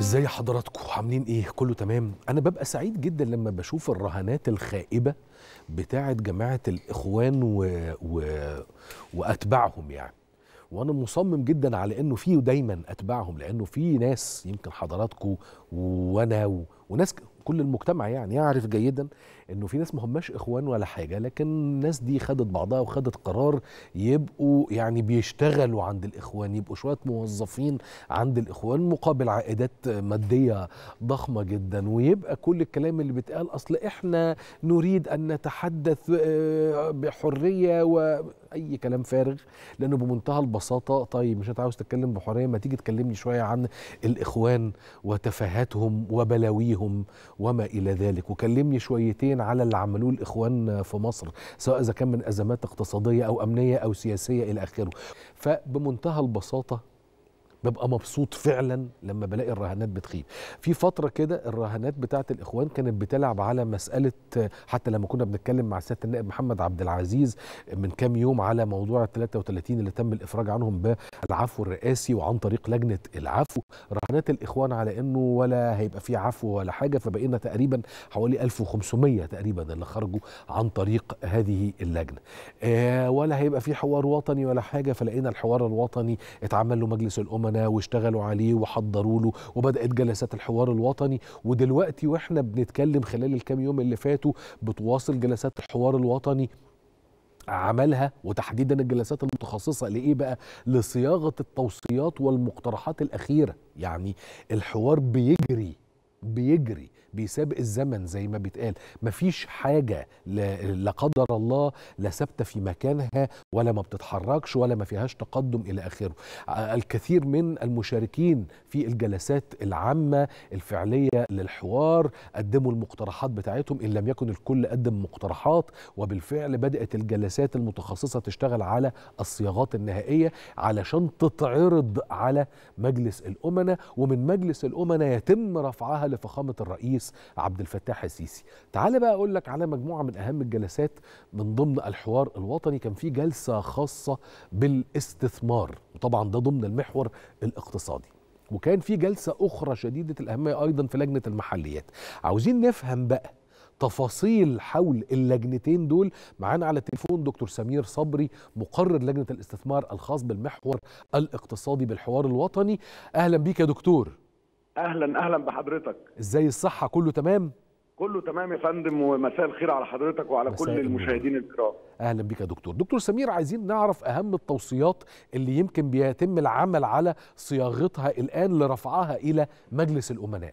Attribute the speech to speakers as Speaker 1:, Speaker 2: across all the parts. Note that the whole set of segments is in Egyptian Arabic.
Speaker 1: ازاي حضراتكم عاملين ايه كله تمام انا ببقى سعيد جدا لما بشوف الرهانات الخائبه بتاعه جماعه الاخوان و... و... واتباعهم يعني وانا مصمم جدا على انه في دايما اتباعهم لانه في ناس يمكن حضراتكم وانا و... وناس كل المجتمع يعني يعرف جيدا انه في ناس ما هماش اخوان ولا حاجه لكن الناس دي خدت بعضها وخدت قرار يبقوا يعني بيشتغلوا عند الاخوان يبقوا شويه موظفين عند الاخوان مقابل عائدات ماديه ضخمه جدا ويبقى كل الكلام اللي بيتقال اصل احنا نريد ان نتحدث بحريه واي كلام فارغ لانه بمنتهى البساطه طيب مش انت عاوز تتكلم بحريه ما تيجي تكلمني شويه عن الاخوان وتفاهاتهم وبلاويهم وما الى ذلك وكلمني شويتين على اللي عملوه الاخوان في مصر سواء اذا كان من ازمات اقتصاديه او امنيه او سياسيه الى اخره فبمنتهى البساطه ببقى مبسوط فعلا لما بلاقي الرهانات بتخيب في فتره كده الرهانات بتاعه الاخوان كانت بتلعب على مساله حتى لما كنا بنتكلم مع سياده النائب محمد عبد العزيز من كام يوم على موضوع ال 33 اللي تم الافراج عنهم بالعفو الرئاسي وعن طريق لجنه العفو رهانات الاخوان على انه ولا هيبقى في عفو ولا حاجه فبقينا تقريبا حوالي 1500 تقريبا اللي خرجوا عن طريق هذه اللجنه آه ولا هيبقى في حوار وطني ولا حاجه فلقينا الحوار الوطني اتعمل له مجلس الامناء واشتغلوا عليه وحضروا له وبدات جلسات الحوار الوطني ودلوقتي واحنا بنتكلم خلال الكام يوم اللي فاتوا بتواصل جلسات الحوار الوطني عملها وتحديدا الجلسات المتخصصه لايه بقى لصياغه التوصيات والمقترحات الاخيره يعني الحوار بيجري بيجري بيسابق الزمن زي ما بيتقال مفيش حاجة لا قدر الله لا ثابتة في مكانها ولا ما بتتحركش ولا ما فيهاش تقدم إلى آخره الكثير من المشاركين في الجلسات العامة الفعلية للحوار قدموا المقترحات بتاعتهم إن لم يكن الكل قدم مقترحات وبالفعل بدأت الجلسات المتخصصة تشتغل على الصياغات النهائية علشان تتعرض على مجلس الأمناء ومن مجلس الأمناء يتم رفعها لفخامة الرئيس عبد الفتاح السيسي تعال بقى اقول لك على مجموعه من اهم الجلسات من ضمن الحوار الوطني كان في جلسه خاصه بالاستثمار وطبعا ده ضمن المحور الاقتصادي وكان في جلسه اخرى شديده الاهميه ايضا في لجنه المحليات عاوزين نفهم بقى تفاصيل حول اللجنتين دول معانا على التليفون دكتور سمير صبري مقرر لجنه الاستثمار الخاص بالمحور الاقتصادي بالحوار الوطني اهلا بيك يا دكتور
Speaker 2: اهلا اهلا بحضرتك
Speaker 1: ازاي الصحه كله تمام
Speaker 2: كله تمام يا فندم ومساء الخير على حضرتك وعلى كل المشاهدين الكرام
Speaker 1: اهلا بك يا دكتور دكتور سمير عايزين نعرف اهم التوصيات اللي يمكن بيتم العمل على صياغتها الان لرفعها الى مجلس الامناء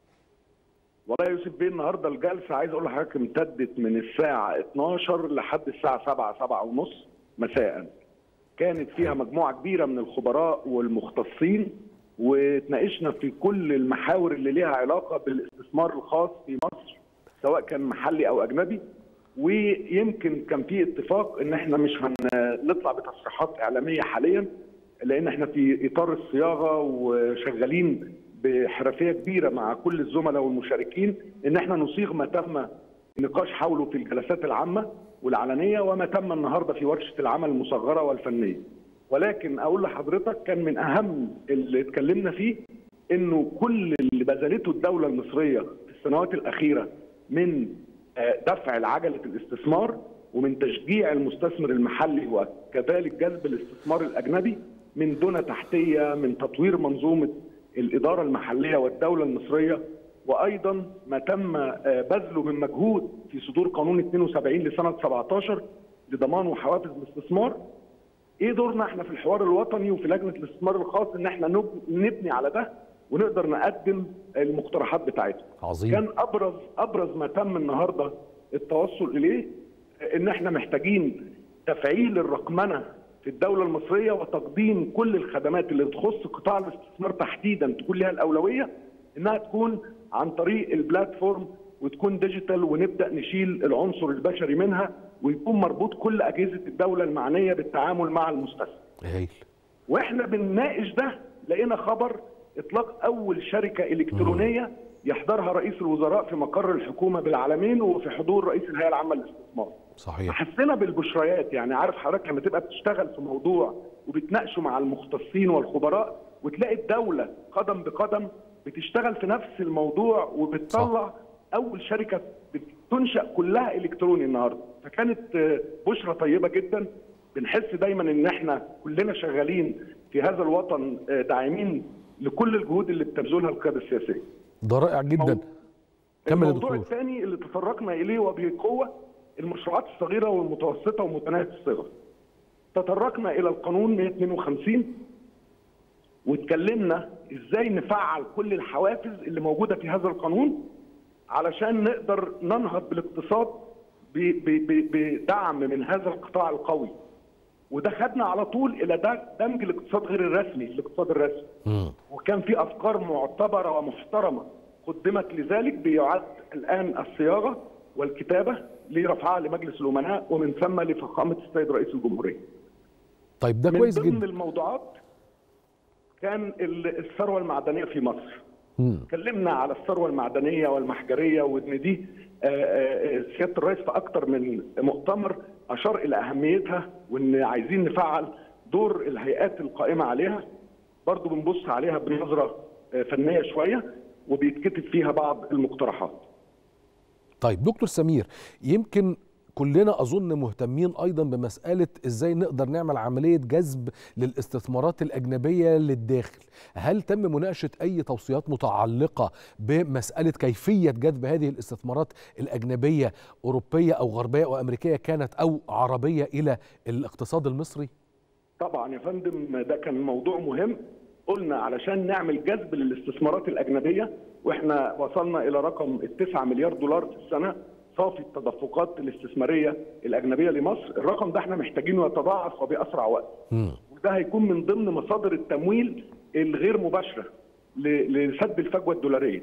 Speaker 2: والله يا يوسف بيه النهارده الجلسه عايز اقول لحضرتك امتدت من الساعه 12 لحد الساعه 7 7 ونص مساء كانت فيها مجموعه كبيره من الخبراء والمختصين وتناقشنا في كل المحاور اللي ليها علاقه بالاستثمار الخاص في مصر سواء كان محلي او اجنبي ويمكن كان في اتفاق ان احنا مش هنطلع بتصريحات اعلاميه حاليا لان احنا في اطار الصياغه وشغالين بحرفيه كبيره مع كل الزملاء والمشاركين ان احنا نصيغ ما تم النقاش حوله في الجلسات العامه والعلنيه وما تم النهارده في ورشه العمل المصغره والفنيه. ولكن اقول لحضرتك كان من اهم اللي اتكلمنا فيه انه كل اللي بذلته الدوله المصريه في السنوات الاخيره من دفع العجله الاستثمار ومن تشجيع المستثمر المحلي وكذلك جذب الاستثمار الاجنبي من دون تحتيه من تطوير منظومه الاداره المحليه والدوله المصريه وايضا ما تم بذله من مجهود في صدور قانون 72 لسنه 17 لضمان وحوافز الاستثمار ايه دورنا احنا في الحوار الوطني وفي لجنه الاستثمار الخاص ان احنا نبني على ده ونقدر نقدم المقترحات بتاعتنا.
Speaker 1: عظيم.
Speaker 2: كان ابرز ابرز ما تم النهارده التوصل اليه ان احنا محتاجين تفعيل الرقمنه في الدوله المصريه وتقديم كل الخدمات اللي تخص قطاع الاستثمار تحديدا تكون لها الاولويه انها تكون عن طريق البلاتفورم وتكون ديجيتال ونبدا نشيل العنصر البشري منها ويكون مربوط كل اجهزه الدوله المعنيه بالتعامل مع المستثمر.
Speaker 1: هايل.
Speaker 2: واحنا بنناقش ده لقينا خبر اطلاق اول شركه الكترونيه مم. يحضرها رئيس الوزراء في مقر الحكومه بالعالمين وفي حضور رئيس الهيئه العامه للاستثمار.
Speaker 1: صحيح.
Speaker 2: حسينا بالبشريات يعني عارف حضرتك لما تبقى بتشتغل في موضوع وبتناقشه مع المختصين والخبراء وتلاقي الدوله قدم بقدم بتشتغل في نفس الموضوع وبتطلع اول شركه بتنشا كلها الكتروني النهارده فكانت آه، بشرى طيبه جدا بنحس دايما ان احنا كلنا شغالين في هذا الوطن آه، داعمين لكل الجهود اللي بتبذلها القياده السياسيه
Speaker 1: ده رائع جدا كمل يا
Speaker 2: الموضوع
Speaker 1: دكتور
Speaker 2: الثاني اللي تطرقنا اليه وبقوه المشروعات الصغيره والمتوسطه ومتناهيه الصغر. تطرقنا الى القانون 152 واتكلمنا ازاي نفعل كل الحوافز اللي موجوده في هذا القانون علشان نقدر ننهض بالاقتصاد ب- ب- ب- بدعم من هذا القطاع القوي. وده خدنا على طول الى ده دمج الاقتصاد غير الرسمي الاقتصاد الرسمي.
Speaker 1: مم.
Speaker 2: وكان في افكار معتبره ومحترمه قدمت لذلك بيعد الان الصياغه والكتابه لرفعها لمجلس الامناء ومن ثم لفخامه السيد رئيس الجمهوريه.
Speaker 1: طيب ده
Speaker 2: من
Speaker 1: كويس
Speaker 2: ضمن
Speaker 1: جدا
Speaker 2: الموضوعات كان ال- الثروه المعدنيه في مصر.
Speaker 1: مم.
Speaker 2: اتكلمنا على الثروه المعدنيه والمحجريه وان دي آه، آه، سياده الرئيس في اكثر من مؤتمر اشار الى اهميتها وان عايزين نفعل دور الهيئات القائمه عليها برضو بنبص عليها بنظره آه، فنيه شويه وبيتكتب فيها بعض المقترحات
Speaker 1: طيب دكتور سمير يمكن كلنا اظن مهتمين ايضا بمساله ازاي نقدر نعمل عمليه جذب للاستثمارات الاجنبيه للداخل هل تم مناقشه اي توصيات متعلقه بمساله كيفيه جذب هذه الاستثمارات الاجنبيه اوروبيه او غربيه او امريكيه كانت او عربيه الى الاقتصاد المصري
Speaker 2: طبعا يا فندم ده كان موضوع مهم قلنا علشان نعمل جذب للاستثمارات الاجنبيه واحنا وصلنا الى رقم التسعة مليار دولار في السنه صافي التدفقات الاستثماريه الاجنبيه لمصر الرقم ده احنا محتاجينه يتضاعف وباسرع وقت
Speaker 1: مم.
Speaker 2: وده هيكون من ضمن مصادر التمويل الغير مباشره ل- لسد الفجوه الدولاريه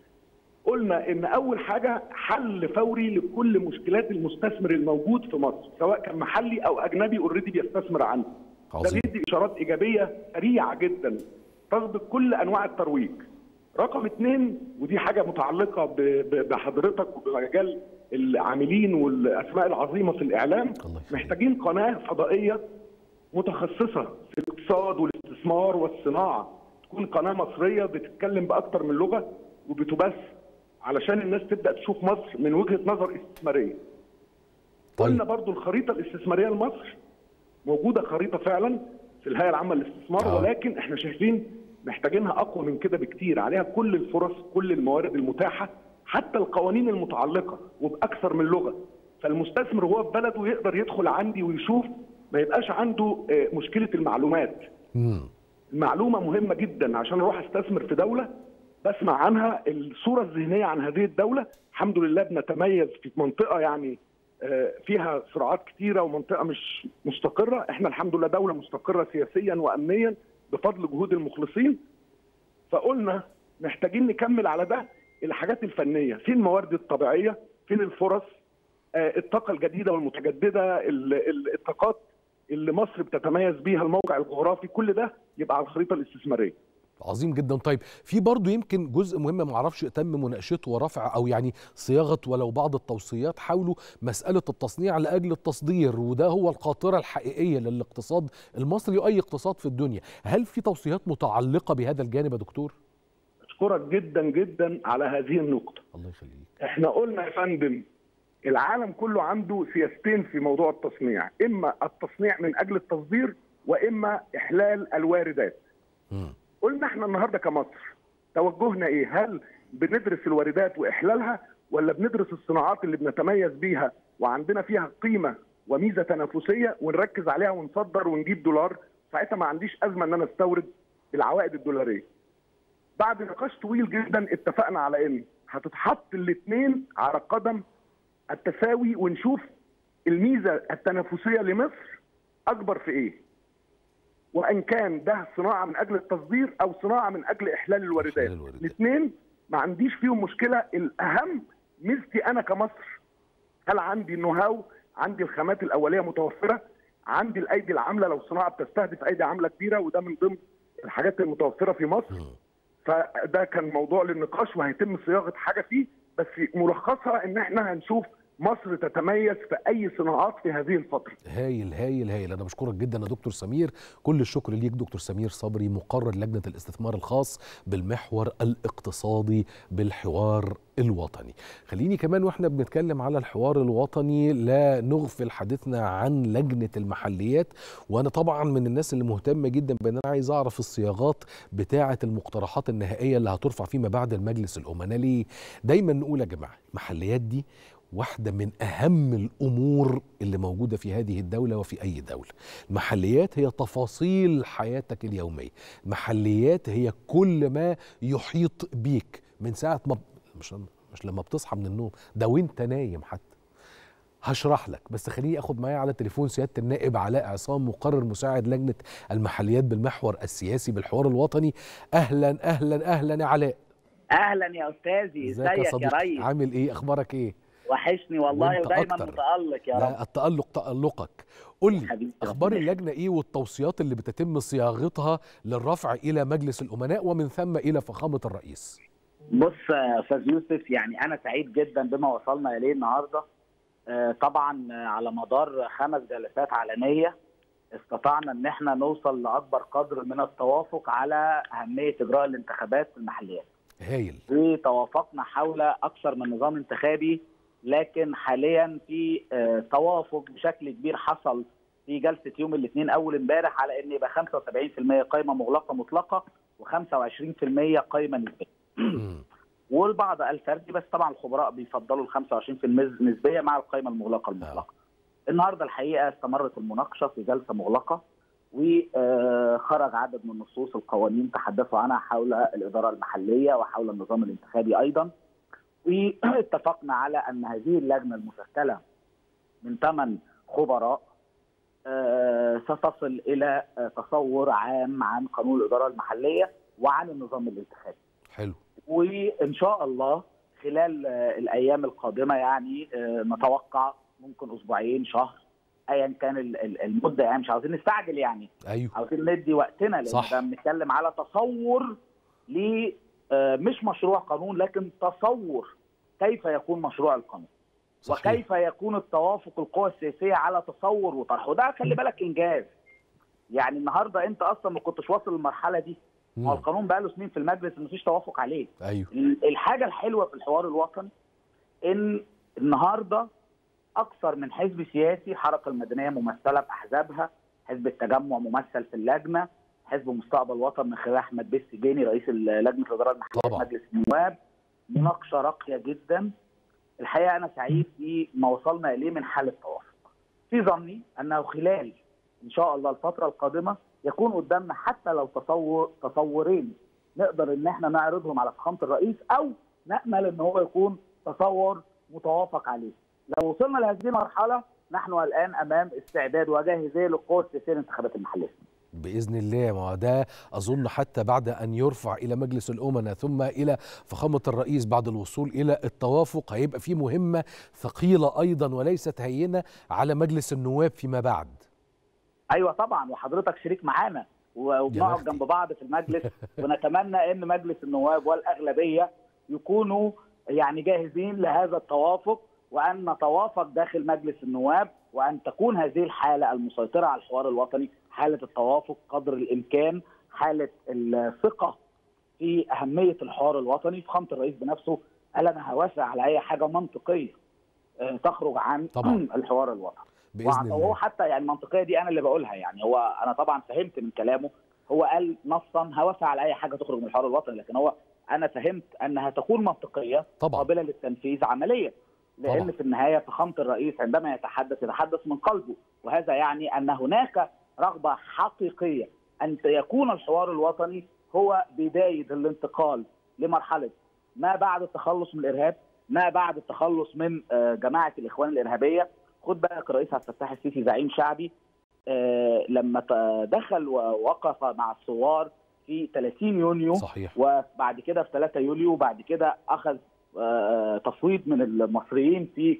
Speaker 2: قلنا ان اول حاجه حل فوري لكل مشكلات المستثمر الموجود في مصر سواء كان محلي او اجنبي اوريدي بيستثمر عنده ده
Speaker 1: عظيم
Speaker 2: بيدي اشارات ايجابيه سريعه جدا تسبق كل انواع الترويج. رقم اثنين ودي حاجه متعلقه ب- ب- بحضرتك وبمجال العاملين والاسماء العظيمه في الاعلام
Speaker 1: الله يخليك.
Speaker 2: محتاجين قناه فضائيه متخصصه في الاقتصاد والاستثمار والصناعه تكون قناه مصريه بتتكلم باكثر من لغه وبتبث علشان الناس تبدا تشوف مصر من وجهه نظر استثماريه. قلنا
Speaker 1: طيب
Speaker 2: برضو الخريطه الاستثماريه لمصر موجوده خريطه فعلا في الهيئه العامه للاستثمار
Speaker 1: آه.
Speaker 2: ولكن احنا شايفين محتاجينها اقوى من كده بكتير عليها كل الفرص كل الموارد المتاحه حتى القوانين المتعلقه وباكثر من لغه فالمستثمر وهو في بلده يقدر يدخل عندي ويشوف ما يبقاش عنده آه، مشكله المعلومات
Speaker 1: مم.
Speaker 2: المعلومه مهمه جدا عشان اروح استثمر في دوله بسمع عنها الصوره الذهنيه عن هذه الدوله الحمد لله بنتميز في منطقه يعني آه، فيها صراعات كتيره ومنطقه مش مستقره احنا الحمد لله دوله مستقره سياسيا وامنيا بفضل جهود المخلصين فقلنا محتاجين نكمل على ده الحاجات الفنيه فين الموارد الطبيعيه فين الفرص آه، الطاقه الجديده والمتجدده ال- ال- الطاقات اللي مصر بتتميز بيها الموقع الجغرافي كل ده يبقى على الخريطه الاستثماريه
Speaker 1: عظيم جدا طيب في برضو يمكن جزء مهم ما اعرفش تم مناقشته ورفع او يعني صياغه ولو بعض التوصيات حول مساله التصنيع لاجل التصدير وده هو القاطره الحقيقيه للاقتصاد المصري واي اقتصاد في الدنيا هل في توصيات متعلقه بهذا الجانب يا دكتور
Speaker 2: اشكرك جدا جدا على هذه النقطه
Speaker 1: الله يخليك
Speaker 2: احنا قلنا يا فندم العالم كله عنده سياستين في موضوع التصنيع اما التصنيع من اجل التصدير واما احلال الواردات
Speaker 1: مم.
Speaker 2: قلنا احنا النهارده كمصر توجهنا ايه هل بندرس الواردات واحلالها ولا بندرس الصناعات اللي بنتميز بيها وعندنا فيها قيمه وميزه تنافسيه ونركز عليها ونصدر ونجيب دولار ساعتها ما عنديش ازمه ان انا استورد بالعوائد الدولاريه بعد نقاش طويل جدا اتفقنا على ان هتتحط الاثنين على قدم التساوي ونشوف الميزه التنافسيه لمصر اكبر في ايه وان كان ده صناعه من اجل التصدير او صناعه من اجل احلال الواردات
Speaker 1: إحلال الواردات.
Speaker 2: الاثنين ما عنديش فيهم مشكله الاهم ميزتي انا كمصر هل عندي النو هاو عندي الخامات الاوليه متوفره عندي الايدي العامله لو صناعه بتستهدف ايدي عامله كبيره وده من ضمن الحاجات المتوفره في مصر
Speaker 1: مم.
Speaker 2: فده كان موضوع للنقاش وهيتم صياغه حاجه فيه بس ملخصها ان احنا هنشوف مصر تتميز في اي صناعات في هذه الفتره
Speaker 1: هايل هايل هايل انا بشكرك جدا يا دكتور سمير كل الشكر ليك دكتور سمير صبري مقرر لجنه الاستثمار الخاص بالمحور الاقتصادي بالحوار الوطني خليني كمان واحنا بنتكلم على الحوار الوطني لا نغفل حديثنا عن لجنه المحليات وانا طبعا من الناس اللي مهتمه جدا بان انا عايز اعرف الصياغات بتاعه المقترحات النهائيه اللي هترفع فيما بعد المجلس الامناء ليه دايما نقول يا جماعه المحليات دي واحدة من أهم الأمور اللي موجودة في هذه الدولة وفي أي دولة المحليات هي تفاصيل حياتك اليومية المحليات هي كل ما يحيط بيك من ساعة ما مش مش لما بتصحى من النوم ده وانت نايم حتى هشرح لك بس خليني اخد معايا على التليفون سياده النائب علاء عصام مقرر مساعد لجنه المحليات بالمحور السياسي بالحوار الوطني اهلا اهلا اهلا يا علاء
Speaker 3: اهلا يا استاذي ازيك يا,
Speaker 1: صديقي
Speaker 3: ريس
Speaker 1: عامل ايه اخبارك ايه
Speaker 3: وحشني والله
Speaker 1: وانت
Speaker 3: ودايما
Speaker 1: أكتر.
Speaker 3: متالق يا رب
Speaker 1: لا التألق تألقك قول لي
Speaker 3: حبيبي
Speaker 1: اخبار
Speaker 3: ربنا
Speaker 1: اللجنه ايه والتوصيات اللي بتتم صياغتها للرفع الى مجلس الامناء ومن ثم الى فخامه الرئيس
Speaker 3: بص يا استاذ يوسف يعني انا سعيد جدا بما وصلنا اليه النهارده آه، طبعا آه، على مدار خمس جلسات علنيه استطعنا ان احنا نوصل لاكبر قدر من التوافق على اهميه اجراء الانتخابات في المحليات
Speaker 1: هايل
Speaker 3: وتوافقنا حول اكثر من نظام انتخابي لكن حاليا في آه، توافق بشكل كبير حصل في جلسه يوم الاثنين اول امبارح على ان يبقى 75% قائمه مغلقه مطلقه و25% قائمه نسبيه.
Speaker 1: مم.
Speaker 3: والبعض قال فردي بس طبعا الخبراء بيفضلوا ال 25% نسبيه مع القائمه المغلقه المطلقه. النهارده الحقيقه استمرت المناقشه في جلسه مغلقه وخرج عدد من نصوص القوانين تحدثوا عنها حول الاداره المحليه وحول النظام الانتخابي ايضا واتفقنا على ان هذه اللجنه المشكله من ثمان خبراء آه، ستصل الى آه، تصور عام عن قانون الاداره المحليه وعن النظام الانتخابي.
Speaker 1: حلو
Speaker 3: وان شاء الله خلال آه، الايام القادمه يعني آه، نتوقع ممكن اسبوعين شهر ايا كان ال- ال- المده يعني مش عاوزين نستعجل يعني
Speaker 1: ايوه
Speaker 3: عاوزين ندي وقتنا لان
Speaker 1: صح.
Speaker 3: ده بنتكلم على تصور ل آه، مش مشروع قانون لكن تصور كيف يكون مشروع القانون
Speaker 1: صحيح
Speaker 3: وكيف يكون التوافق القوى السياسيه على تصور وطرح وده خلي بالك انجاز يعني النهارده انت اصلا ما كنتش واصل للمرحله دي ما هو
Speaker 1: مم.
Speaker 3: القانون بقى له سنين في المجلس مفيش توافق عليه
Speaker 1: ايوه
Speaker 3: الحاجه الحلوه في الحوار الوطني ان النهارده اكثر من حزب سياسي حركه المدنيه ممثله باحزابها حزب التجمع ممثل في اللجنه حزب مستقبل وطن من خلال احمد بيه السجيني رئيس ال- لجنه الاداره المحليه في
Speaker 1: طبعا.
Speaker 3: مجلس النواب مناقشه راقيه جدا الحقيقه انا سعيد بما وصلنا اليه من حاله توافق في ظني انه خلال ان شاء الله الفتره القادمه يكون قدامنا حتى لو تصور تصورين نقدر ان احنا نعرضهم على فخامه الرئيس او نامل ان هو يكون تصور متوافق عليه. لو وصلنا لهذه المرحله نحن الان امام استعداد وجاهزيه للقوى السياسيه للانتخابات المحليه.
Speaker 1: باذن الله ما هو ده اظن حتى بعد ان يرفع الى مجلس الامناء ثم الى فخامه الرئيس بعد الوصول الى التوافق هيبقى في مهمه ثقيله ايضا وليست هينه على مجلس النواب فيما بعد
Speaker 3: ايوه طبعا وحضرتك شريك معانا و- وبنقعد
Speaker 1: بختي.
Speaker 3: جنب بعض في المجلس ونتمنى ان مجلس النواب والاغلبيه يكونوا يعني جاهزين لهذا التوافق وان نتوافق داخل مجلس النواب وان تكون هذه الحاله المسيطره على الحوار الوطني حاله التوافق قدر الامكان حاله الثقه في اهميه الحوار الوطني فخامه الرئيس بنفسه قال انا هوافق على اي حاجه منطقيه آه، تخرج عن
Speaker 1: طبعا.
Speaker 3: الحوار الوطني
Speaker 1: باذن
Speaker 3: وهو
Speaker 1: الله
Speaker 3: حتى يعني المنطقيه دي انا اللي بقولها يعني هو انا طبعا فهمت من كلامه هو قال نصا هوافق على اي حاجه تخرج من الحوار الوطني لكن هو انا فهمت انها تكون منطقيه
Speaker 1: طبعا
Speaker 3: قابله للتنفيذ عمليا لان
Speaker 1: طبعا.
Speaker 3: في النهايه فخامه الرئيس عندما يتحدث يتحدث من قلبه وهذا يعني ان هناك رغبه حقيقيه ان يكون الحوار الوطني هو بدايه الانتقال لمرحله ما بعد التخلص من الارهاب ما بعد التخلص من آه، جماعه الاخوان الارهابيه خد بالك الرئيس عبد الفتاح السيسي زعيم شعبي آه، لما ت- دخل ووقف مع الثوار في 30 يونيو
Speaker 1: صحيح
Speaker 3: وبعد كده في 3 يوليو وبعد كده اخذ آه، تصويت من المصريين في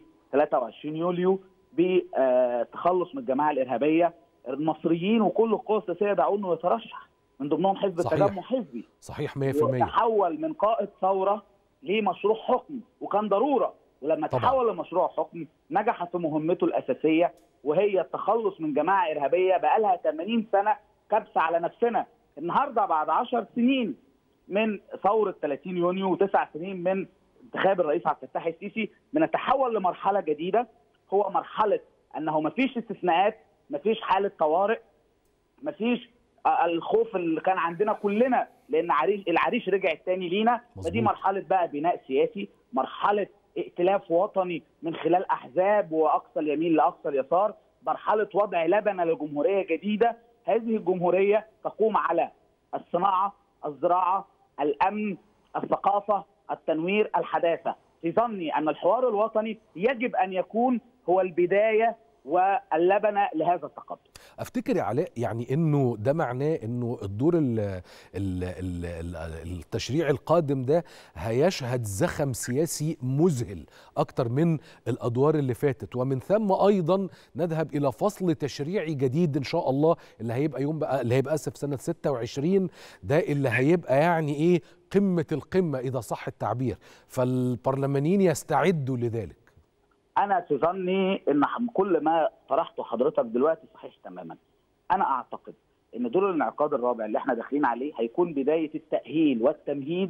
Speaker 3: 23 يوليو بالتخلص من الجماعه الارهابيه المصريين وكل القوى السياسيه دعوا انه يترشح من ضمنهم حزب
Speaker 1: صحيح.
Speaker 3: التجمع حزبي
Speaker 1: صحيح 100%
Speaker 3: وتحول من قائد ثوره لمشروع حكم وكان ضروره ولما
Speaker 1: طبعا.
Speaker 3: تحول لمشروع حكم نجح في مهمته الاساسيه وهي التخلص من جماعه ارهابيه بقى لها 80 سنه كبسه على نفسنا النهارده بعد 10 سنين من ثوره 30 يونيو وتسع سنين من انتخاب الرئيس عبد الفتاح السيسي بنتحول لمرحله جديده هو مرحله انه ما فيش استثناءات ما فيش حاله طوارئ ما فيش الخوف اللي كان عندنا كلنا لان عريش العريش رجع تاني لينا
Speaker 1: مظبوط.
Speaker 3: فدي مرحله بقى بناء سياسي مرحله ائتلاف وطني من خلال احزاب واقصى اليمين لاقصى اليسار مرحله وضع لبنه لجمهوريه جديده هذه الجمهوريه تقوم على الصناعه الزراعه الامن الثقافه التنوير الحداثه في ظني ان الحوار الوطني يجب ان يكون هو البدايه واللبنه لهذا التقدم
Speaker 1: افتكر يا علاء يعني انه ده معناه انه الدور ال ال ال ال التشريع القادم ده هيشهد زخم سياسي مذهل اكتر من الادوار اللي فاتت ومن ثم ايضا نذهب الى فصل تشريعي جديد ان شاء الله اللي هيبقى يوم بقى اللي هيبقى اسف سنه 26 ده اللي هيبقى يعني ايه قمه القمه اذا صح التعبير فالبرلمانيين يستعدوا لذلك
Speaker 3: انا في ظني ان كل ما طرحته حضرتك دلوقتي صحيح تماما انا اعتقد ان دور الانعقاد الرابع اللي احنا داخلين عليه هيكون بدايه التاهيل والتمهيد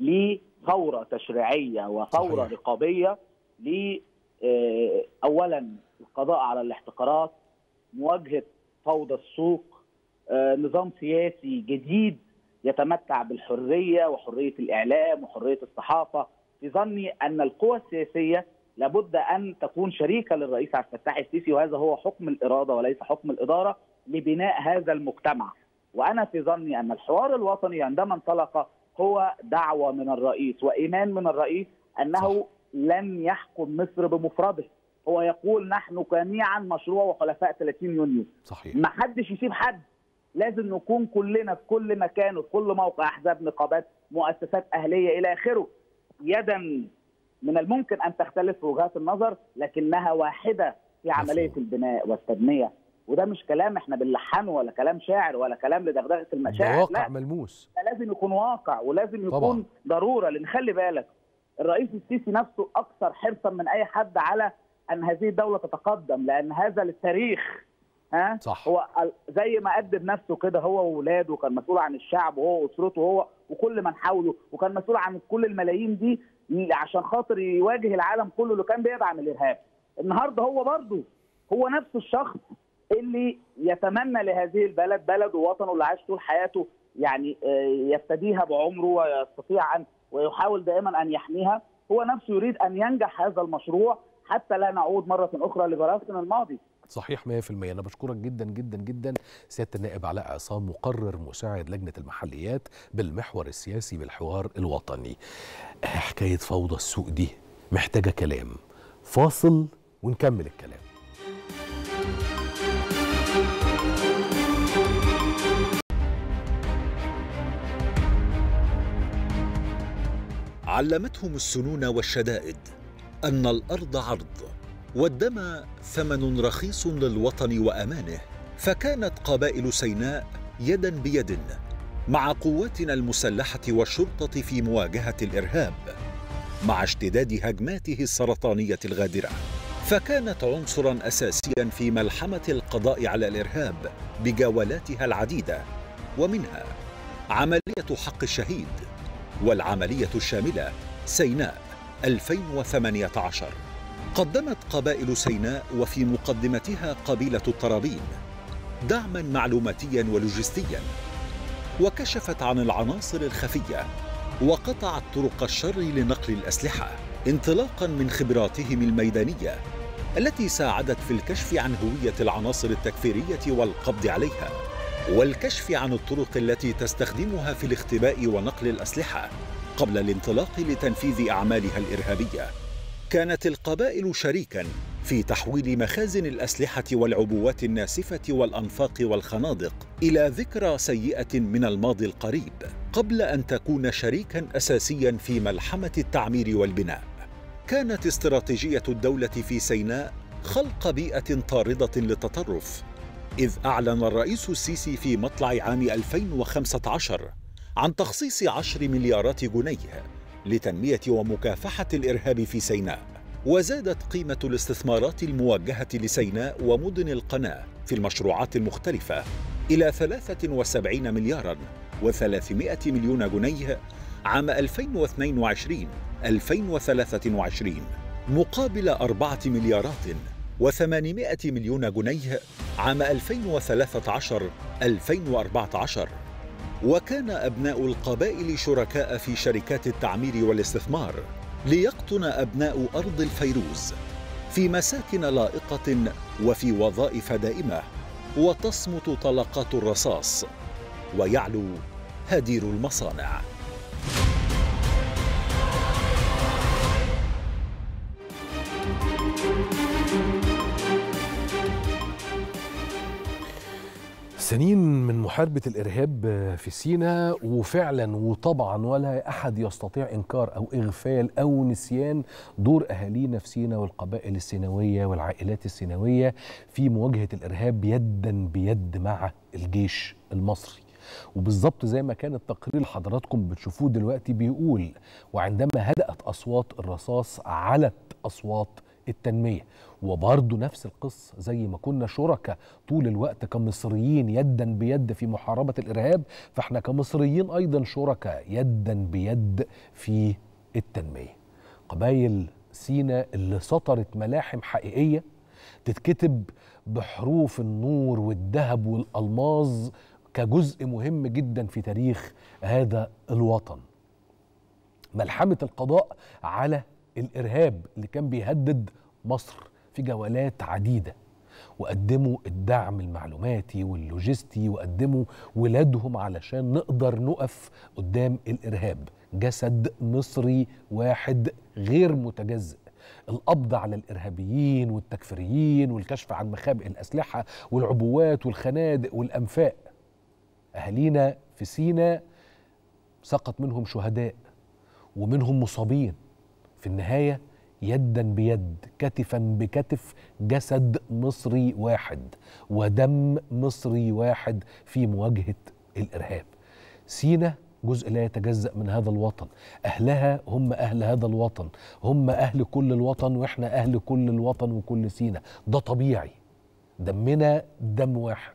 Speaker 3: لثوره تشريعيه وثوره
Speaker 1: صحيح.
Speaker 3: رقابيه ل آه، اولا القضاء على الاحتقارات مواجهه فوضى السوق آه، نظام سياسي جديد يتمتع بالحريه وحريه الاعلام وحريه الصحافه في ظني ان القوى السياسيه لابد ان تكون شريكه للرئيس عبد الفتاح السيسي وهذا هو حكم الاراده وليس حكم الاداره لبناء هذا المجتمع وانا في ظني ان الحوار الوطني عندما انطلق هو دعوه من الرئيس وايمان من الرئيس انه
Speaker 1: صح.
Speaker 3: لن يحكم مصر بمفرده هو يقول نحن جميعا مشروع وخلفاء 30 يونيو
Speaker 1: صحيح
Speaker 3: ما حدش يسيب حد لازم نكون كلنا في كل مكان وفي كل موقع احزاب نقابات مؤسسات اهليه الى اخره يدا من الممكن ان تختلف وجهات النظر لكنها واحده في عمليه
Speaker 1: مفهوم.
Speaker 3: البناء والتنميه وده مش كلام احنا بنلحنه ولا كلام شاعر ولا كلام لدغدغه
Speaker 1: ده
Speaker 3: المشاعر
Speaker 1: واقع
Speaker 3: لا
Speaker 1: ملموس
Speaker 3: ده لازم يكون واقع ولازم يكون
Speaker 1: طبعاً.
Speaker 3: ضروره لان خلي بالك الرئيس السيسي نفسه اكثر حرصا من اي حد على ان هذه الدوله تتقدم لان هذا للتاريخ ها
Speaker 1: صح.
Speaker 3: هو ال- زي ما قدم نفسه كده هو واولاده وكان مسؤول عن الشعب وهو واسرته هو وكل من حوله وكان مسؤول عن كل الملايين دي عشان خاطر يواجه العالم كله اللي كان بيدعم الارهاب النهارده هو برضه هو نفس الشخص اللي يتمنى لهذه البلد بلد ووطنه اللي عاش طول حياته يعني آه، يفتديها بعمره ويستطيع ان ويحاول دائما ان يحميها هو نفسه يريد ان ينجح هذا المشروع حتى لا نعود مره اخرى لبراثن الماضي
Speaker 1: صحيح 100% انا بشكرك جدا جدا جدا سياده النائب علاء عصام مقرر مساعد لجنه المحليات بالمحور السياسي بالحوار الوطني آه، حكايه فوضى السوق دي محتاجه كلام فاصل ونكمل الكلام
Speaker 4: علمتهم السنون والشدائد ان الارض عرض والدم ثمن رخيص للوطن وامانه فكانت قبائل سيناء يدا بيد مع قواتنا المسلحه والشرطه في مواجهه الارهاب مع اشتداد هجماته السرطانيه الغادره فكانت عنصرا اساسيا في ملحمه القضاء على الارهاب بجولاتها العديده ومنها عمليه حق الشهيد والعملية الشاملة سيناء 2018 قدمت قبائل سيناء وفي مقدمتها قبيلة الطرابين دعما معلوماتيا ولوجستيا وكشفت عن العناصر الخفية وقطعت طرق الشر لنقل الأسلحة انطلاقا من خبراتهم الميدانية التي ساعدت في الكشف عن هوية العناصر التكفيرية والقبض عليها والكشف عن الطرق التي تستخدمها في الاختباء ونقل الاسلحه قبل الانطلاق لتنفيذ اعمالها الارهابيه كانت القبائل شريكا في تحويل مخازن الاسلحه والعبوات الناسفه والانفاق والخنادق الى ذكرى سيئه من الماضي القريب قبل ان تكون شريكا اساسيا في ملحمه التعمير والبناء كانت استراتيجيه الدوله في سيناء خلق بيئه طارده للتطرف إذ أعلن الرئيس السيسي في مطلع عام 2015 عن تخصيص 10 مليارات جنيه لتنمية ومكافحة الإرهاب في سيناء وزادت قيمة الاستثمارات الموجهة لسيناء ومدن القناة في المشروعات المختلفة إلى 73 ملياراً و300 مليون جنيه عام 2022-2023 مقابل أربعة مليارات و800 مليون جنيه عام 2013-2014 وكان أبناء القبائل شركاء في شركات التعمير والاستثمار ليقطن أبناء أرض الفيروز في مساكن لائقة وفي وظائف دائمة وتصمت طلقات الرصاص ويعلو هدير المصانع
Speaker 1: سنين من محاربة الإرهاب في سيناء وفعلا وطبعا ولا أحد يستطيع إنكار أو إغفال أو نسيان دور أهالينا في سيناء والقبائل السيناوية والعائلات السيناوية في مواجهة الإرهاب يدا بيد مع الجيش المصري وبالظبط زي ما كان التقرير اللي حضراتكم بتشوفوه دلوقتي بيقول وعندما هدأت أصوات الرصاص علت أصوات التنمية وبرضه نفس القصة زي ما كنا شركاء طول الوقت كمصريين يدا بيد في محاربة الإرهاب فاحنا كمصريين أيضا شركاء يدا بيد في التنمية قبايل سينا اللي سطرت ملاحم حقيقية تتكتب بحروف النور والذهب والألماظ كجزء مهم جدا في تاريخ هذا الوطن ملحمة القضاء على الإرهاب اللي كان بيهدد مصر في جولات عديدة وقدموا الدعم المعلوماتي واللوجستي وقدموا ولادهم علشان نقدر نقف قدام الإرهاب جسد مصري واحد غير متجزئ القبض على الإرهابيين والتكفيريين والكشف عن مخابئ الأسلحة والعبوات والخنادق والأنفاق أهالينا في سينا سقط منهم شهداء ومنهم مصابين في النهايه يدا بيد كتفا بكتف جسد مصري واحد ودم مصري واحد في مواجهه الارهاب. سينا جزء لا يتجزا من هذا الوطن، اهلها هم اهل هذا الوطن، هم اهل كل الوطن واحنا اهل كل الوطن وكل سينا، ده طبيعي. دمنا دم واحد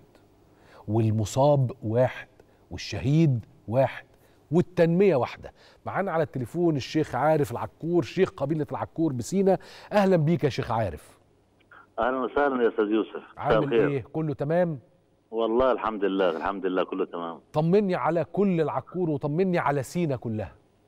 Speaker 1: والمصاب واحد والشهيد واحد والتنمية واحدة معانا على التليفون الشيخ عارف العكور شيخ قبيلة العكور بسينا أهلا بيك يا شيخ عارف
Speaker 5: اهلا وسهلا يا استاذ يوسف مساء
Speaker 1: عامل
Speaker 5: الخير.
Speaker 1: إيه كله تمام
Speaker 5: والله الحمد لله الحمد لله كله تمام
Speaker 1: طمني على كل العكور وطمني على سينا كلها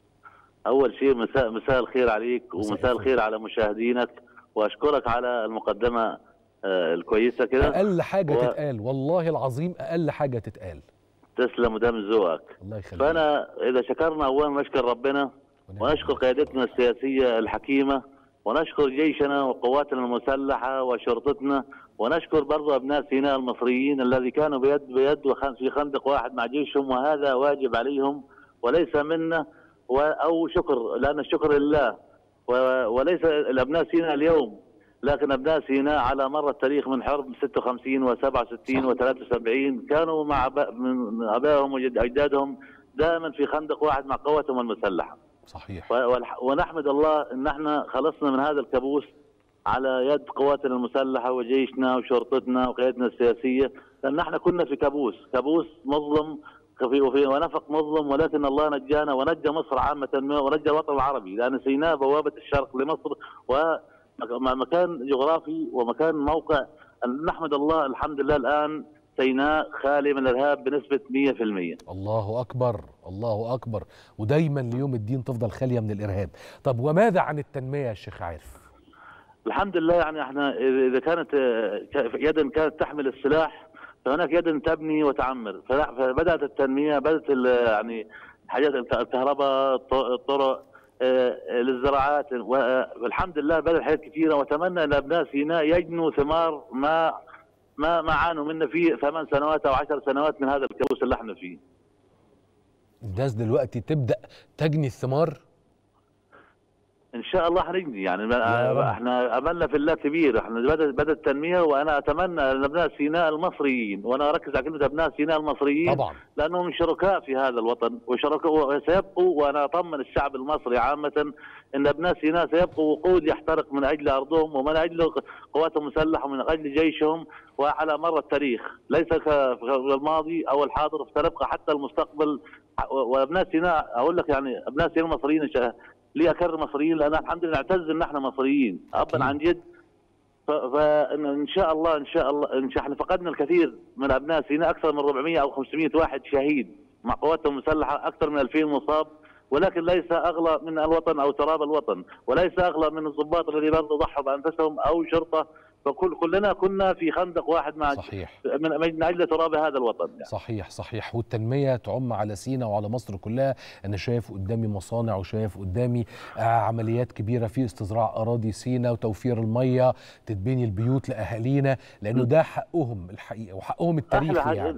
Speaker 5: اول شيء مساء مساء الخير عليك
Speaker 1: مساء
Speaker 5: ومساء الخير على مشاهدينك واشكرك على المقدمه آه، الكويسه كده
Speaker 1: أقل حاجة
Speaker 5: و-
Speaker 1: تتقال والله العظيم أقل حاجة تتقال
Speaker 5: تسلم ودام ذوقك
Speaker 1: الله يخليك
Speaker 5: فانا اذا شكرنا اولا نشكر ربنا ونشكر قيادتنا السياسيه الحكيمه ونشكر جيشنا وقواتنا المسلحه وشرطتنا ونشكر برضو ابناء سيناء المصريين الذي كانوا بيد بيد وخ- في خندق واحد مع جيشهم وهذا واجب عليهم وليس منا و- او شكر لان الشكر لله و- وليس الابناء سيناء اليوم لكن ابناء سيناء على مر التاريخ من حرب 56 و67 و73 كانوا مع أب- من ابائهم واجدادهم دائما في خندق واحد مع قواتهم المسلحه
Speaker 1: صحيح
Speaker 5: و- والح- ونحمد الله ان احنا خلصنا من هذا الكابوس على يد قواتنا المسلحه وجيشنا وشرطتنا وقيادتنا السياسيه لان احنا كنا في كابوس كابوس مظلم وفي وفي ونفق مظلم ولكن الله نجانا ونجى مصر عامه ونجى الوطن العربي لان سيناء بوابه الشرق لمصر ومكان جغرافي ومكان موقع نحمد الله الحمد لله الان سيناء خالي من الارهاب بنسبه 100%
Speaker 1: الله أكبر الله أكبر ودايما ليوم الدين تفضل خالية من الإرهاب طب وماذا عن التنمية يا شيخ عارف
Speaker 5: الحمد لله يعني احنا اذا كانت آه، يد كانت تحمل السلاح فهناك يد تبني وتعمر فلا- فبدات التنميه بدات ال- يعني حاجات الت- الكهرباء الط- الطرق آه، للزراعات والحمد لله بدات حاجات كثيره واتمنى ان ابناء سيناء يجنوا ثمار ما ما ما عانوا منه في ثمان سنوات او عشر سنوات من هذا الكابوس اللي احنا فيه.
Speaker 1: الناس دلوقتي تبدأ تجني الثمار
Speaker 5: ان شاء الله هنجني يعني
Speaker 1: يا رب.
Speaker 5: احنا املنا في الله كبير احنا بدات بدات التنميه وانا اتمنى ان ابناء سيناء المصريين وانا اركز على كلمه ابناء سيناء المصريين
Speaker 1: طبعا
Speaker 5: لانهم شركاء في هذا الوطن وشركاء وسيبقوا وانا اطمن الشعب المصري عامه ان ابناء سيناء سيبقوا وقود يحترق من اجل ارضهم ومن اجل قواتهم المسلحه ومن اجل جيشهم وعلى مر التاريخ ليس ك- في الماضي او الحاضر سنبقى حتى المستقبل وابناء سيناء اقول لك يعني ابناء سيناء المصريين ش- ليه اكرر مصريين لان الحمد لله نعتز ان احنا مصريين
Speaker 1: أكيد.
Speaker 5: ابا عن جد ف- فان شاء الله ان شاء الله ان شاء احنا فقدنا الكثير من ابناء سيناء اكثر من 400 او 500 واحد شهيد مع قواتهم المسلحه اكثر من 2000 مصاب ولكن ليس اغلى من الوطن او تراب الوطن وليس اغلى من الضباط الذين برضه ضحوا بانفسهم او شرطه فكل كلنا كنا في خندق واحد مع
Speaker 1: صحيح
Speaker 5: من من اجل تراب هذا الوطن يعني.
Speaker 1: صحيح صحيح والتنمية تعم على سينا وعلى مصر كلها أنا شايف قدامي مصانع وشايف قدامي آه، عمليات كبيرة في استزراع أراضي سينا وتوفير المية تتبني البيوت لأهالينا لأنه ده حقهم الحقيقة وحقهم التاريخي
Speaker 5: أحلى
Speaker 1: يعني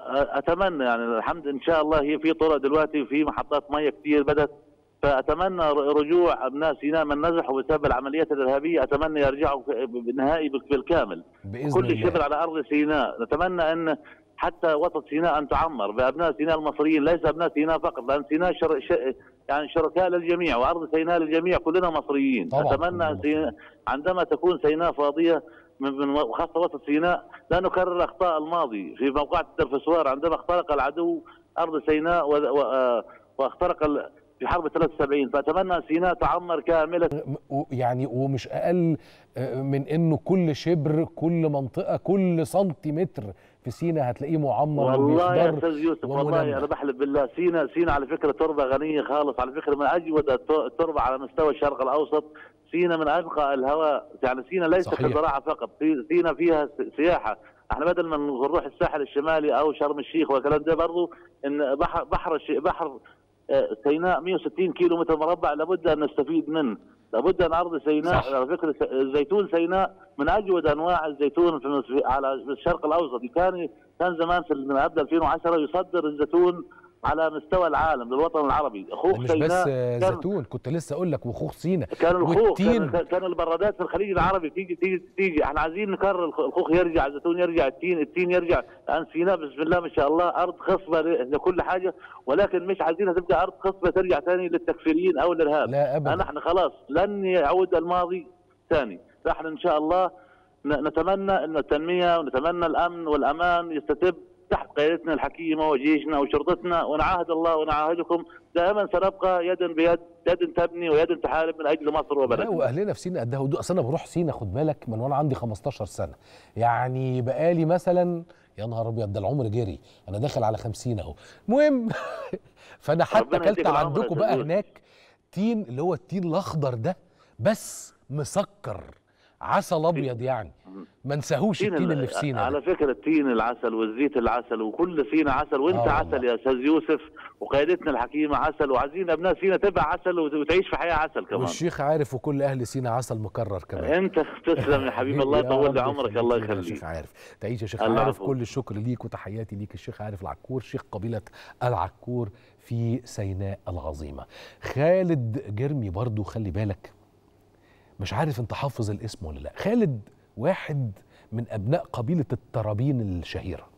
Speaker 5: اتمنى يعني الحمد ان شاء الله هي في طرق دلوقتي وفي محطات ميه كثير بدات فاتمنى رجوع ابناء سيناء من نزحوا بسبب العمليات الارهابيه اتمنى يرجعوا بالنهائي بالكامل
Speaker 1: بإذن
Speaker 5: كل
Speaker 1: الله
Speaker 5: شبر على ارض سيناء نتمنى ان حتى وسط سيناء ان تعمر بابناء سيناء المصريين ليس ابناء سيناء فقط لان سيناء شر... ش... يعني شركاء للجميع وارض سيناء للجميع كلنا مصريين
Speaker 1: طبعاً.
Speaker 5: اتمنى أن سيناء عندما تكون سيناء فاضيه من من خاصه وسط سيناء لا نكرر اخطاء الماضي في موقعة الدرفسوار عندما اخترق العدو ارض سيناء و... و... آه، واخترق ال... في حرب 73 فاتمنى ان سيناء تعمر كامله
Speaker 1: و- يعني ومش اقل آه، من انه كل شبر كل منطقه كل سنتيمتر في سينا هتلاقيه معمر
Speaker 5: والله يا
Speaker 1: وبيخضر
Speaker 5: استاذ يوسف
Speaker 1: ومنمى.
Speaker 5: والله انا بحلف بالله سينا سينا على فكره تربه غنيه خالص على فكره من اجود الت- التربه على مستوى الشرق الاوسط سينا من انقى الهواء يعني سينا ليس
Speaker 1: صحيح.
Speaker 5: كزراعه فقط في- سينا فيها س- سياحه احنا بدل ما نروح الساحل الشمالي او شرم الشيخ والكلام ده برضه ان بحر بحر الش- بحر آه، سيناء 160 كيلو متر مربع لابد ان نستفيد منه لابد ان ارض سيناء
Speaker 1: صح.
Speaker 5: على فكره س- زيتون سيناء من اجود انواع الزيتون في في- على الشرق الاوسط كان كان زمان في من قبل 2010 يصدر الزيتون على مستوى العالم للوطن العربي خوخ
Speaker 1: مش
Speaker 5: سيناء
Speaker 1: بس آه،
Speaker 5: كان-
Speaker 1: زيتون كنت لسه اقول لك وخوخ سينا
Speaker 5: كان الخوخ
Speaker 1: والتين.
Speaker 5: كان, كان البرادات في الخليج العربي تيجي تيجي تيجي احنا عايزين نكرر الخ- الخوخ يرجع الزيتون يرجع التين التين يرجع الان سيناء بسم الله ما شاء الله ارض خصبه ل- لكل حاجه ولكن مش عايزينها تبقى ارض خصبه ترجع ثاني للتكفيريين او الارهاب
Speaker 1: لا ابدا
Speaker 5: نحن خلاص لن يعود الماضي ثاني نحن ان شاء الله ن- نتمنى ان التنميه ونتمنى الامن والامان يستتب تحت قيادتنا الحكيمه وجيشنا وشرطتنا ونعاهد الله ونعاهدكم دائما سنبقى يدا بيد يد تبني ويد تحارب من اجل مصر
Speaker 1: لا
Speaker 5: وبلدنا
Speaker 1: واهلنا في سينا قدها هدوء اصل انا بروح سينا خد بالك من وانا عندي 15 سنه يعني بقالي مثلا يا نهار ابيض ده العمر جري انا داخل على 50 اهو المهم فانا حتى
Speaker 5: ربنا
Speaker 1: اكلت
Speaker 5: يديك العمر يا
Speaker 1: عندكم بقى
Speaker 5: سيدي.
Speaker 1: هناك تين اللي هو التين الاخضر ده بس مسكر عسل ابيض يعني ما انساهوش
Speaker 5: تين
Speaker 1: التين
Speaker 5: ال-
Speaker 1: اللي في سينا
Speaker 5: على
Speaker 1: ده.
Speaker 5: فكره التين العسل والزيت العسل وكل سينا عسل وانت
Speaker 1: آه
Speaker 5: عسل
Speaker 1: والله.
Speaker 5: يا استاذ يوسف وقيادتنا الحكيمه عسل وعايزين ابناء سينا تبع عسل وت- وتعيش في حياه عسل كمان
Speaker 1: والشيخ عارف وكل اهل سينا عسل مكرر كمان
Speaker 5: انت تسلم يا حبيبي الله
Speaker 1: يا
Speaker 5: يطول
Speaker 1: رب
Speaker 5: لي عمرك الله
Speaker 1: يخليك يا شيخ
Speaker 5: يخليك
Speaker 1: عارف تعيش يا شيخ
Speaker 5: الله
Speaker 1: عارف
Speaker 5: يعفو.
Speaker 1: كل الشكر ليك وتحياتي ليك الشيخ عارف العكور شيخ قبيلة العكور في سيناء العظيمة خالد جرمي برضو خلي بالك مش عارف انت حافظ الاسم ولا لا خالد واحد من ابناء قبيلة الترابين الشهيرة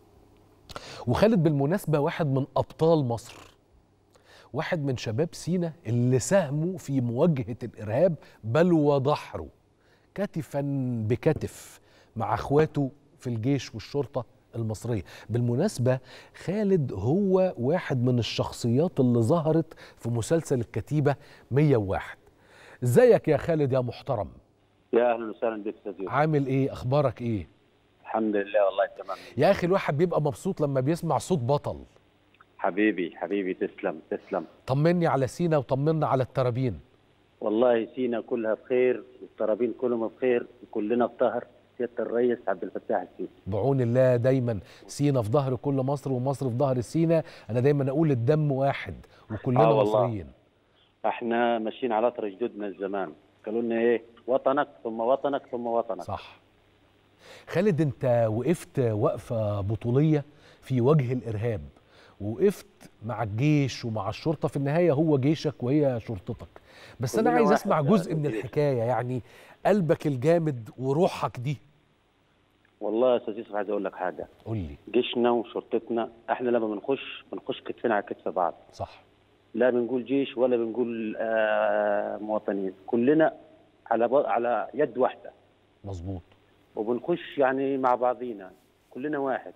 Speaker 1: وخالد بالمناسبة واحد من ابطال مصر واحد من شباب سينا اللي ساهموا في مواجهة الإرهاب بل وضحروا كتفا بكتف مع اخواته في الجيش والشرطة المصرية بالمناسبة خالد هو واحد من الشخصيات اللي ظهرت في مسلسل الكتيبة 101 ازيك يا خالد يا محترم
Speaker 6: يا اهلا وسهلا بك استاذ يوسف
Speaker 1: عامل ايه اخبارك ايه
Speaker 6: الحمد لله والله تمام
Speaker 1: يا اخي الواحد بيبقى مبسوط لما بيسمع صوت بطل
Speaker 6: حبيبي حبيبي تسلم تسلم
Speaker 1: طمني على سينا وطمنا على الترابين
Speaker 6: والله سينا كلها بخير والترابين كلهم بخير وكلنا في ظهر سياده الرئيس عبد الفتاح السيسي
Speaker 1: بعون الله دايما سينا في ظهر كل مصر ومصر في ظهر سينا انا دايما اقول الدم واحد وكلنا
Speaker 6: آه والله.
Speaker 1: مصريين
Speaker 6: احنا ماشيين على اثر جدودنا الزمان قالوا لنا ايه وطنك ثم وطنك ثم وطنك
Speaker 1: صح خالد انت وقفت وقفه بطوليه في وجه الارهاب ووقفت مع الجيش ومع الشرطه في النهايه هو جيشك وهي شرطتك بس انا
Speaker 6: كلنا
Speaker 1: عايز
Speaker 6: واحد
Speaker 1: اسمع
Speaker 6: يا
Speaker 1: جزء من
Speaker 6: أستاذ
Speaker 1: الحكايه يعني قلبك الجامد وروحك دي
Speaker 6: والله يا استاذ يوسف عايز اقول لك حاجه
Speaker 1: قول لي
Speaker 6: جيشنا وشرطتنا احنا لما بنخش بنخش كتفنا على كتف بعض
Speaker 1: صح
Speaker 6: لا بنقول جيش ولا بنقول آه مواطنين كلنا على ب... على يد واحده
Speaker 1: مظبوط
Speaker 6: وبنخش يعني مع بعضينا كلنا واحد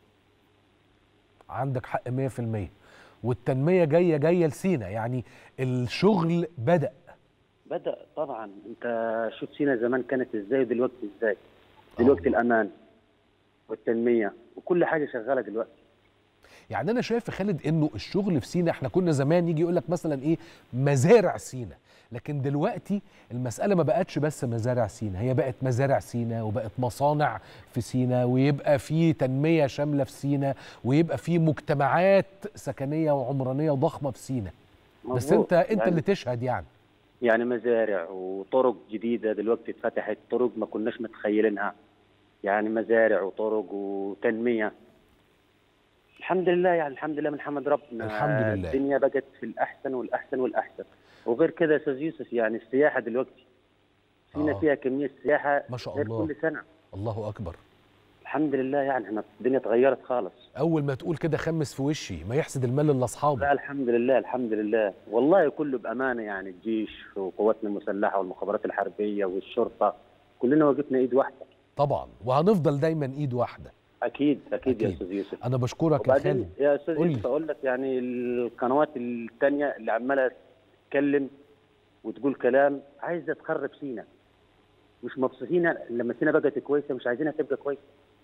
Speaker 1: عندك حق 100% والتنميه جايه جايه لسينا يعني الشغل بدا
Speaker 6: بدا طبعا انت شوف سينا زمان كانت ازاي ودلوقتي ازاي دلوقتي الامان والتنميه وكل حاجه شغاله دلوقتي
Speaker 1: يعني انا شايف يا خالد انه الشغل في سينا احنا كنا زمان يجي يقول لك مثلا ايه مزارع سينا لكن دلوقتي المساله ما بقتش بس مزارع سينا هي بقت مزارع سينا وبقت مصانع في سينا ويبقى في تنميه شامله في سينا ويبقى في مجتمعات سكنيه وعمرانيه ضخمه في سينا بس
Speaker 6: مظبوط.
Speaker 1: انت انت
Speaker 6: يعني
Speaker 1: اللي تشهد يعني
Speaker 6: يعني مزارع وطرق جديده دلوقتي اتفتحت طرق ما كناش متخيلينها يعني مزارع وطرق وتنميه الحمد لله يعني الحمد لله من حمد ربنا
Speaker 1: الحمد لله.
Speaker 6: الدنيا بقت في الاحسن والاحسن والاحسن وغير كده يا استاذ يوسف يعني السياحه دلوقتي سينا
Speaker 1: آه.
Speaker 6: فيها كميه سياحه
Speaker 1: ما شاء
Speaker 6: غير
Speaker 1: الله.
Speaker 6: كل سنه
Speaker 1: الله اكبر
Speaker 6: الحمد لله يعني احنا الدنيا اتغيرت خالص
Speaker 1: اول ما تقول كده خمس في وشي ما يحسد المال الا اصحابه
Speaker 6: لا الحمد لله الحمد لله والله كله بامانه يعني الجيش وقواتنا المسلحه والمخابرات الحربيه والشرطه كلنا وقفنا ايد واحده
Speaker 1: طبعا وهنفضل دايما ايد واحده
Speaker 6: اكيد اكيد, يا
Speaker 1: أكيد.
Speaker 6: استاذ يوسف
Speaker 1: انا بشكرك يا
Speaker 6: وبعدين
Speaker 1: خالد
Speaker 6: يا استاذ
Speaker 1: قول لي.
Speaker 6: يوسف اقول لك يعني القنوات الثانيه اللي عماله تتكلم وتقول كلام عايزه تخرب سينا مش مبسوطين لما سينا بقت كويسه مش عايزينها تبقى كويسه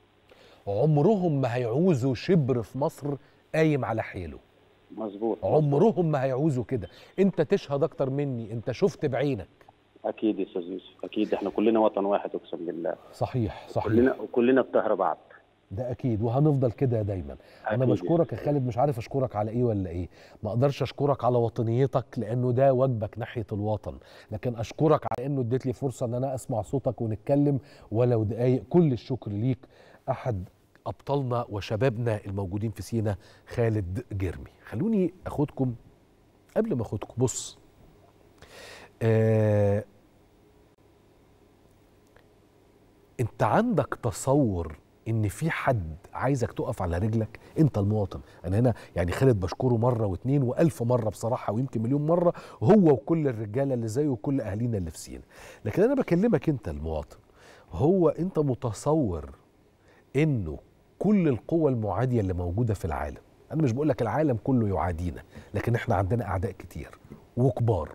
Speaker 1: عمرهم ما هيعوزوا شبر في مصر قايم على حيله
Speaker 6: مظبوط
Speaker 1: عمرهم ما هيعوزوا كده انت تشهد اكتر مني انت شفت بعينك
Speaker 6: اكيد يا استاذ يوسف اكيد احنا كلنا وطن واحد اقسم بالله
Speaker 1: صحيح صحيح
Speaker 6: كلنا وكلنا في ظهر بعض
Speaker 1: ده اكيد وهنفضل كده دايما انا
Speaker 6: أكيد.
Speaker 1: بشكرك يا خالد مش عارف اشكرك على ايه ولا ايه ما اقدرش اشكرك على وطنيتك لانه ده واجبك ناحيه الوطن لكن اشكرك على انه اديت لي فرصه ان انا اسمع صوتك ونتكلم ولو دقايق كل الشكر ليك احد ابطالنا وشبابنا الموجودين في سينا خالد جرمي خلوني اخدكم قبل ما اخدكم بص آه انت عندك تصور ان في حد عايزك تقف على رجلك انت المواطن انا هنا يعني خالد بشكره مره واتنين والف مره بصراحه ويمكن مليون مره هو وكل الرجاله اللي زيه وكل اهالينا اللي في سينا لكن انا بكلمك انت المواطن هو انت متصور انه كل القوى المعاديه اللي موجوده في العالم انا مش بقول لك العالم كله يعادينا لكن احنا عندنا اعداء كتير وكبار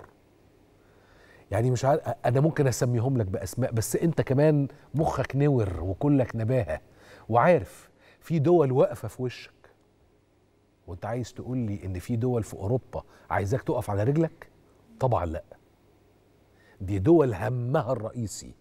Speaker 1: يعني مش عارف انا ممكن اسميهم لك باسماء بس انت كمان مخك نور وكلك نباهه وعارف في دول واقفه في وشك وانت عايز تقول لي ان في دول في اوروبا عايزاك تقف على رجلك طبعا لا دي دول همها الرئيسي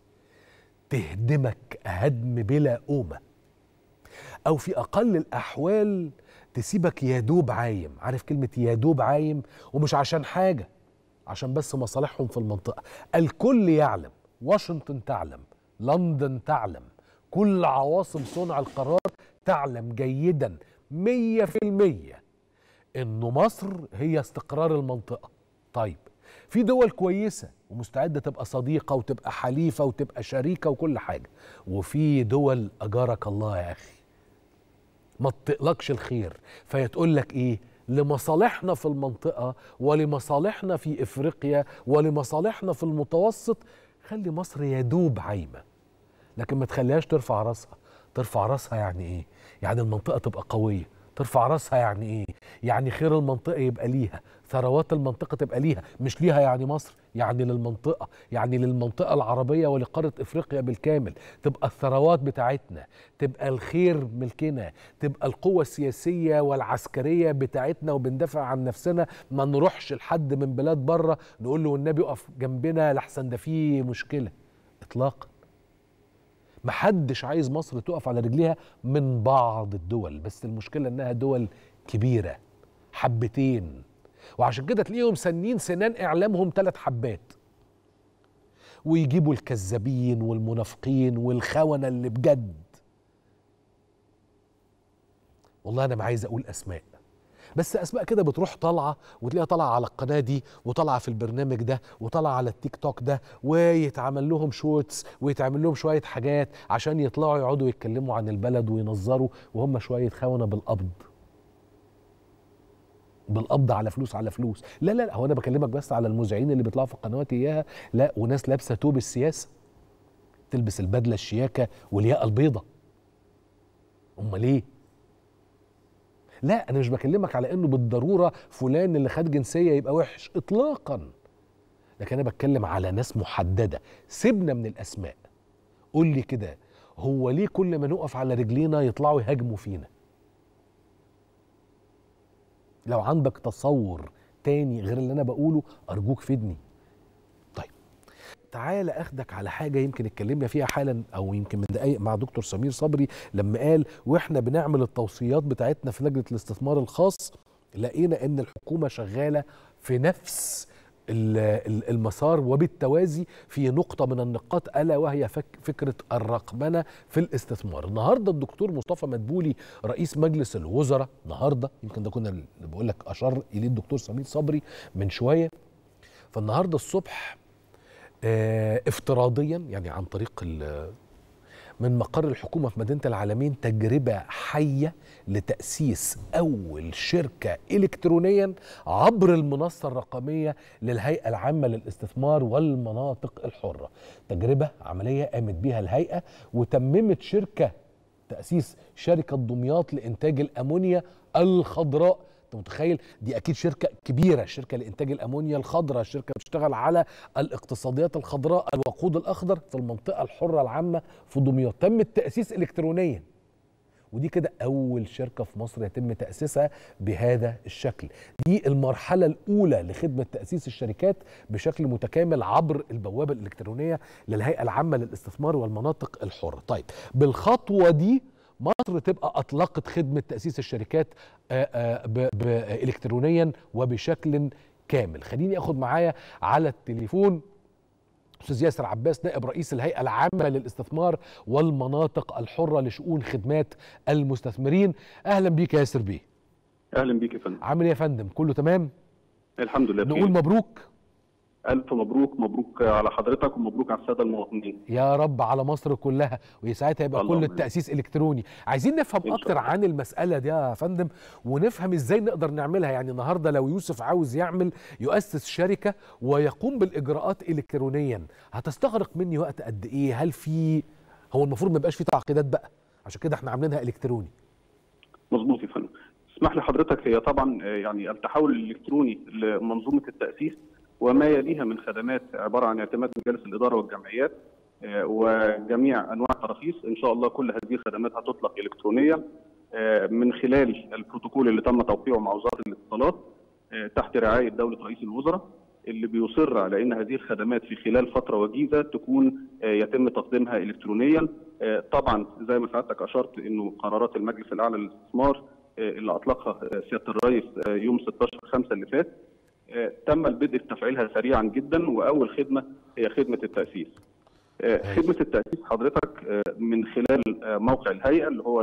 Speaker 1: تهدمك هدم بلا قومه او في اقل الاحوال تسيبك يدوب عايم عارف كلمه يدوب عايم ومش عشان حاجه عشان بس مصالحهم في المنطقه الكل يعلم واشنطن تعلم لندن تعلم كل عواصم صنع القرار تعلم جيدا مية في المية انه مصر هي استقرار المنطقة طيب في دول كويسة ومستعدة تبقى صديقة وتبقى حليفة وتبقى شريكة وكل حاجة وفي دول أجارك الله يا أخي ما تطقلكش الخير فيتقول لك ايه لمصالحنا في المنطقة ولمصالحنا في إفريقيا ولمصالحنا في المتوسط خلي مصر يدوب عايمة لكن ما تخليهاش ترفع راسها ترفع راسها يعني ايه يعني المنطقة تبقى قوية ترفع راسها يعني ايه يعني خير المنطقة يبقى ليها ثروات المنطقة تبقى ليها مش ليها يعني مصر يعني للمنطقة يعني للمنطقة العربية ولقارة افريقيا بالكامل تبقى الثروات بتاعتنا تبقى الخير ملكنا تبقى القوة السياسية والعسكرية بتاعتنا وبندافع عن نفسنا ما نروحش لحد من بلاد بره نقول له والنبي اقف جنبنا لحسن ده فيه مشكلة اطلاقا محدش عايز مصر تقف على رجليها من بعض الدول بس المشكلة انها دول كبيرة حبتين وعشان كده تلاقيهم سنين سنان اعلامهم ثلاث حبات ويجيبوا الكذابين والمنافقين والخونة اللي بجد والله انا ما عايز اقول اسماء بس اسماء كده بتروح طالعه وتلاقيها طالعه على القناه دي وطالعه في البرنامج ده وطالعه على التيك توك ده ويتعمل لهم شورتس ويتعمل لهم شويه حاجات عشان يطلعوا يقعدوا يتكلموا عن البلد وينظروا وهم شويه خونه بالقبض بالقبض على فلوس على فلوس لا لا لا هو انا بكلمك بس على المذيعين اللي بيطلعوا في القنوات اياها لا وناس لابسه توب السياسه تلبس البدله الشياكه والياقه البيضه امال ايه لا انا مش بكلمك على انه بالضروره فلان اللي خد جنسيه يبقى وحش اطلاقا لكن انا بتكلم على ناس محدده سيبنا من الاسماء قول لي كده هو ليه كل ما نقف على رجلينا يطلعوا يهاجموا فينا لو عندك تصور تاني غير اللي انا بقوله ارجوك فيدني طيب تعالى اخدك على حاجه يمكن اتكلمنا فيها حالا او يمكن من دقايق مع دكتور سمير صبري لما قال واحنا بنعمل التوصيات بتاعتنا في لجنه الاستثمار الخاص لقينا ان الحكومه شغاله في نفس ال- ال- المسار وبالتوازي في نقطة من النقاط ألا وهي فك فكرة الرقمنة في الاستثمار النهاردة الدكتور مصطفى مدبولي رئيس مجلس الوزراء النهاردة يمكن ده كنا اللي بقول لك أشار إليه الدكتور سمير صبري من شوية فالنهاردة الصبح آه، افتراضيا يعني عن طريق ال- من مقر الحكومة في مدينة العالمين تجربة حية لتأسيس أول شركة إلكترونيا عبر المنصة الرقمية للهيئة العامة للاستثمار والمناطق الحرة تجربة عملية قامت بها الهيئة وتممت شركة تأسيس شركة دمياط لإنتاج الأمونيا الخضراء انت متخيل دي اكيد شركه كبيره شركه لانتاج الامونيا الخضراء شركه بتشتغل على الاقتصاديات الخضراء الوقود الاخضر في المنطقه الحره العامه في دمياط تم التاسيس الكترونيا ودي كده اول شركه في مصر يتم تاسيسها بهذا الشكل دي المرحله الاولى لخدمه تاسيس الشركات بشكل متكامل عبر البوابه الالكترونيه للهيئه العامه للاستثمار والمناطق الحره طيب بالخطوه دي مصر تبقى اطلقت خدمه تاسيس الشركات آه، آه، ب- ب- آه، الكترونيا وبشكل كامل خليني اخد معايا على التليفون استاذ ياسر عباس نائب رئيس الهيئه العامه للاستثمار والمناطق الحره لشؤون خدمات المستثمرين اهلا بيك يا ياسر بيه
Speaker 7: اهلا بيك يا فندم
Speaker 1: عامل ايه يا فندم كله تمام
Speaker 7: الحمد لله
Speaker 1: نقول
Speaker 7: بخير.
Speaker 1: مبروك
Speaker 7: الف مبروك مبروك على حضرتك ومبروك على الساده المواطنين
Speaker 1: يا رب على مصر كلها وساعتها يبقى
Speaker 7: اللهم
Speaker 1: كل
Speaker 7: آمين.
Speaker 1: التأسيس إلكتروني عايزين نفهم
Speaker 7: إن شاء
Speaker 1: أكتر
Speaker 7: الله.
Speaker 1: عن المسألة دي يا فندم ونفهم إزاي نقدر نعملها يعني النهاردة لو يوسف عاوز يعمل يؤسس شركة ويقوم بالإجراءات إلكترونيا هتستغرق مني وقت قد إيه هل في هو المفروض ما يبقاش في تعقيدات بقى عشان كده احنا عاملينها إلكتروني
Speaker 7: مظبوط يا فندم اسمح لي حضرتك هي طبعا آه، يعني التحول الالكتروني لمنظومه التاسيس وما يليها من خدمات عباره عن اعتماد مجالس الاداره والجمعيات آه، وجميع انواع التراخيص ان شاء الله كل هذه الخدمات هتطلق الكترونيا آه، من خلال البروتوكول اللي تم توقيعه مع وزاره الاتصالات آه، تحت رعايه دوله رئيس الوزراء اللي بيصر على ان هذه الخدمات في خلال فتره وجيزه تكون آه، يتم تقديمها الكترونيا آه، طبعا زي ما سعادتك اشرت انه قرارات المجلس الاعلى للاستثمار آه، اللي اطلقها آه، سياده الرئيس آه، يوم 16 5 اللي فات آه، تم البدء في تفعيلها سريعا جدا واول خدمه هي خدمه التاسيس. آه، خدمه التاسيس حضرتك آه، من خلال آه، موقع الهيئه اللي هو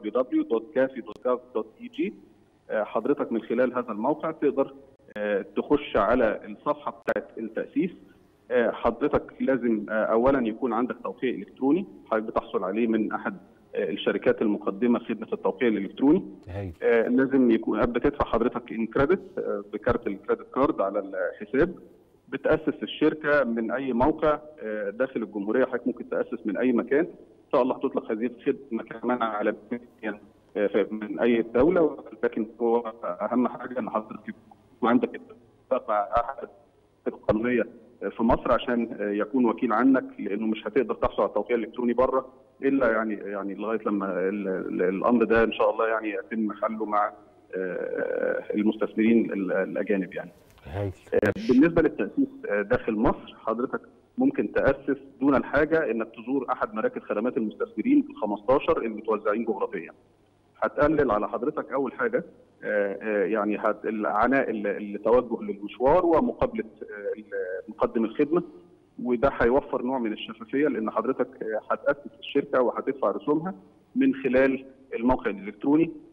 Speaker 7: www.cafi.gov.eg آه، حضرتك من خلال هذا الموقع تقدر آه، تخش على الصفحه بتاعت التاسيس آه، حضرتك لازم آه، اولا يكون عندك توقيع الكتروني حضرتك بتحصل عليه من احد آه، الشركات المقدمه خدمه التوقيع الالكتروني
Speaker 1: هاي
Speaker 7: آه، لازم يكون بتدفع حضرتك ان كريدت آه، بكارت الكريدت كارد على الحساب بتاسس الشركه من اي موقع آه، داخل الجمهوريه حضرتك ممكن تاسس من اي مكان ان شاء الله هتطلق هذه الخدمه كمان على آه، من اي دوله لكن هو اهم حاجه ان حضرتك يكون عندك اتفاق مع احد القانونيه في مصر عشان يكون وكيل عنك لانه مش هتقدر تحصل على التوقيع الالكتروني بره الا يعني يعني لغايه لما ال- ال- الامر ده ان شاء الله يعني يتم حله مع آه، المستثمرين ال- الاجانب يعني.
Speaker 1: هاي
Speaker 7: بالنسبه للتاسيس داخل مصر حضرتك ممكن تاسس دون الحاجه انك تزور احد مراكز خدمات المستثمرين ال 15 اللي متوزعين جغرافيا. هتقلل على حضرتك اول حاجه آه، آه، يعني هت- العناء ال- التوجه للمشوار ومقابله آه، ال- مقدم الخدمه وده هيوفر نوع من الشفافيه لان حضرتك آه، هتاسس الشركه وهتدفع رسومها من خلال الموقع الالكتروني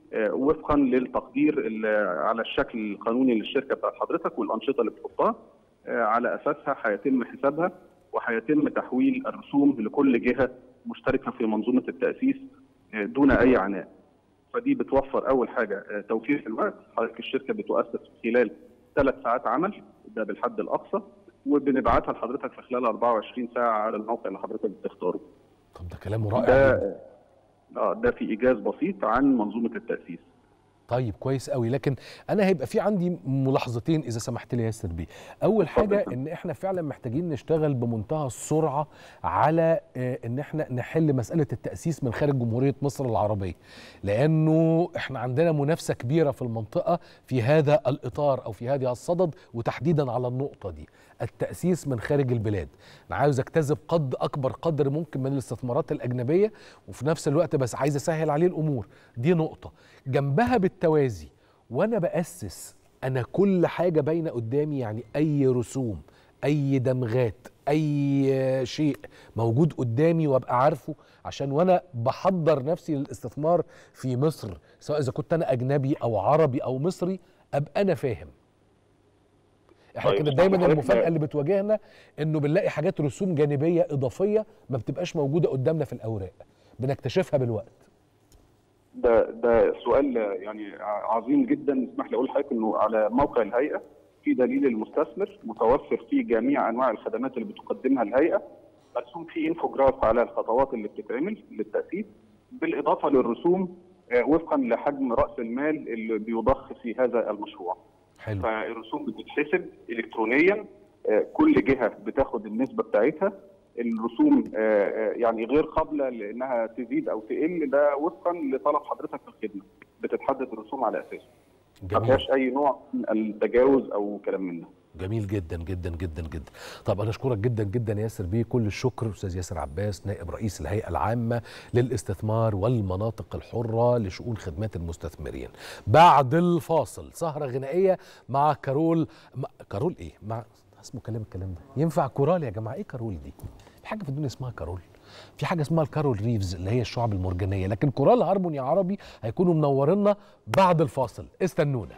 Speaker 7: آه، وفقا للتقدير ال- على الشكل القانوني للشركه بتاعت حضرتك والانشطه اللي بتحطها آه، على اساسها هيتم حسابها وهيتم تحويل الرسوم لكل جهه مشتركه في منظومه التاسيس آه، دون اي عناء. فدي بتوفر اول حاجه آه، توفير في الوقت، حضرتك الشركه بتؤسس خلال ثلاث ساعات عمل ده بالحد الاقصى وبنبعتها لحضرتك في خلال 24 ساعه على الموقع اللي حضرتك بتختاره.
Speaker 1: طب ده كلام رائع
Speaker 7: ده
Speaker 1: جداً.
Speaker 7: اه ده في ايجاز بسيط عن منظومه التاسيس.
Speaker 1: طيب كويس قوي لكن انا هيبقى في عندي ملاحظتين اذا سمحت لي يا ياسر بيه اول
Speaker 7: اتفضل.
Speaker 1: حاجه ان احنا فعلا محتاجين نشتغل بمنتهى السرعه على آه، ان احنا نحل مساله التاسيس من خارج جمهوريه مصر العربيه لانه احنا عندنا منافسه كبيره في المنطقه في هذا الاطار او في هذه الصدد وتحديدا على النقطه دي التاسيس من خارج البلاد انا عاوز اجتذب قد اكبر قدر ممكن من الاستثمارات الاجنبيه وفي نفس الوقت بس عايز اسهل عليه الامور دي نقطه جنبها بالتوازي وانا باسس انا كل حاجه باينه قدامي يعني اي رسوم اي دمغات اي شيء موجود قدامي وابقى عارفه عشان وانا بحضر نفسي للاستثمار في مصر سواء اذا كنت انا اجنبي او عربي او مصري ابقى انا فاهم احنا
Speaker 7: طيب،
Speaker 1: كده
Speaker 7: بس
Speaker 1: دايما
Speaker 7: حضرتك
Speaker 1: المفاجاه
Speaker 7: ما-
Speaker 1: اللي بتواجهنا انه بنلاقي حاجات رسوم جانبيه اضافيه ما بتبقاش موجوده قدامنا في الاوراق بنكتشفها بالوقت
Speaker 7: ده ده سؤال يعني ع- عظيم جدا اسمح لي اقول لحضرتك انه على موقع الهيئه في دليل المستثمر متوفر فيه جميع انواع الخدمات اللي بتقدمها الهيئه مرسوم فيه انفوجراف على الخطوات اللي بتتعمل للتاسيس بالاضافه للرسوم آه، وفقا لحجم راس المال اللي بيضخ في هذا المشروع.
Speaker 1: حلو
Speaker 7: فالرسوم بتتحسب الكترونيا آه، كل جهه بتاخد النسبه بتاعتها الرسوم آه، آه، يعني غير قابله لانها تزيد او تقل ده وفقا لطلب حضرتك في الخدمه بتتحدد الرسوم على اساسه ما
Speaker 1: جميل
Speaker 7: فيهاش اي نوع من التجاوز او كلام من ده
Speaker 1: جميل جدا جدا جدا جدا طب انا اشكرك جدا جدا يا ياسر بيه كل الشكر استاذ ياسر عباس نائب رئيس الهيئه العامه للاستثمار والمناطق الحره لشؤون خدمات المستثمرين بعد الفاصل سهره غنائيه مع كارول مع كارول ايه مع اسمه كلام الكلام ده ينفع كورال يا جماعه ايه كارول دي في حاجه في الدنيا اسمها كارول في حاجه اسمها الكارول ريفز اللي هي الشعب المرجانيه لكن كورال هارموني عربي هيكونوا منورينا بعد الفاصل استنونا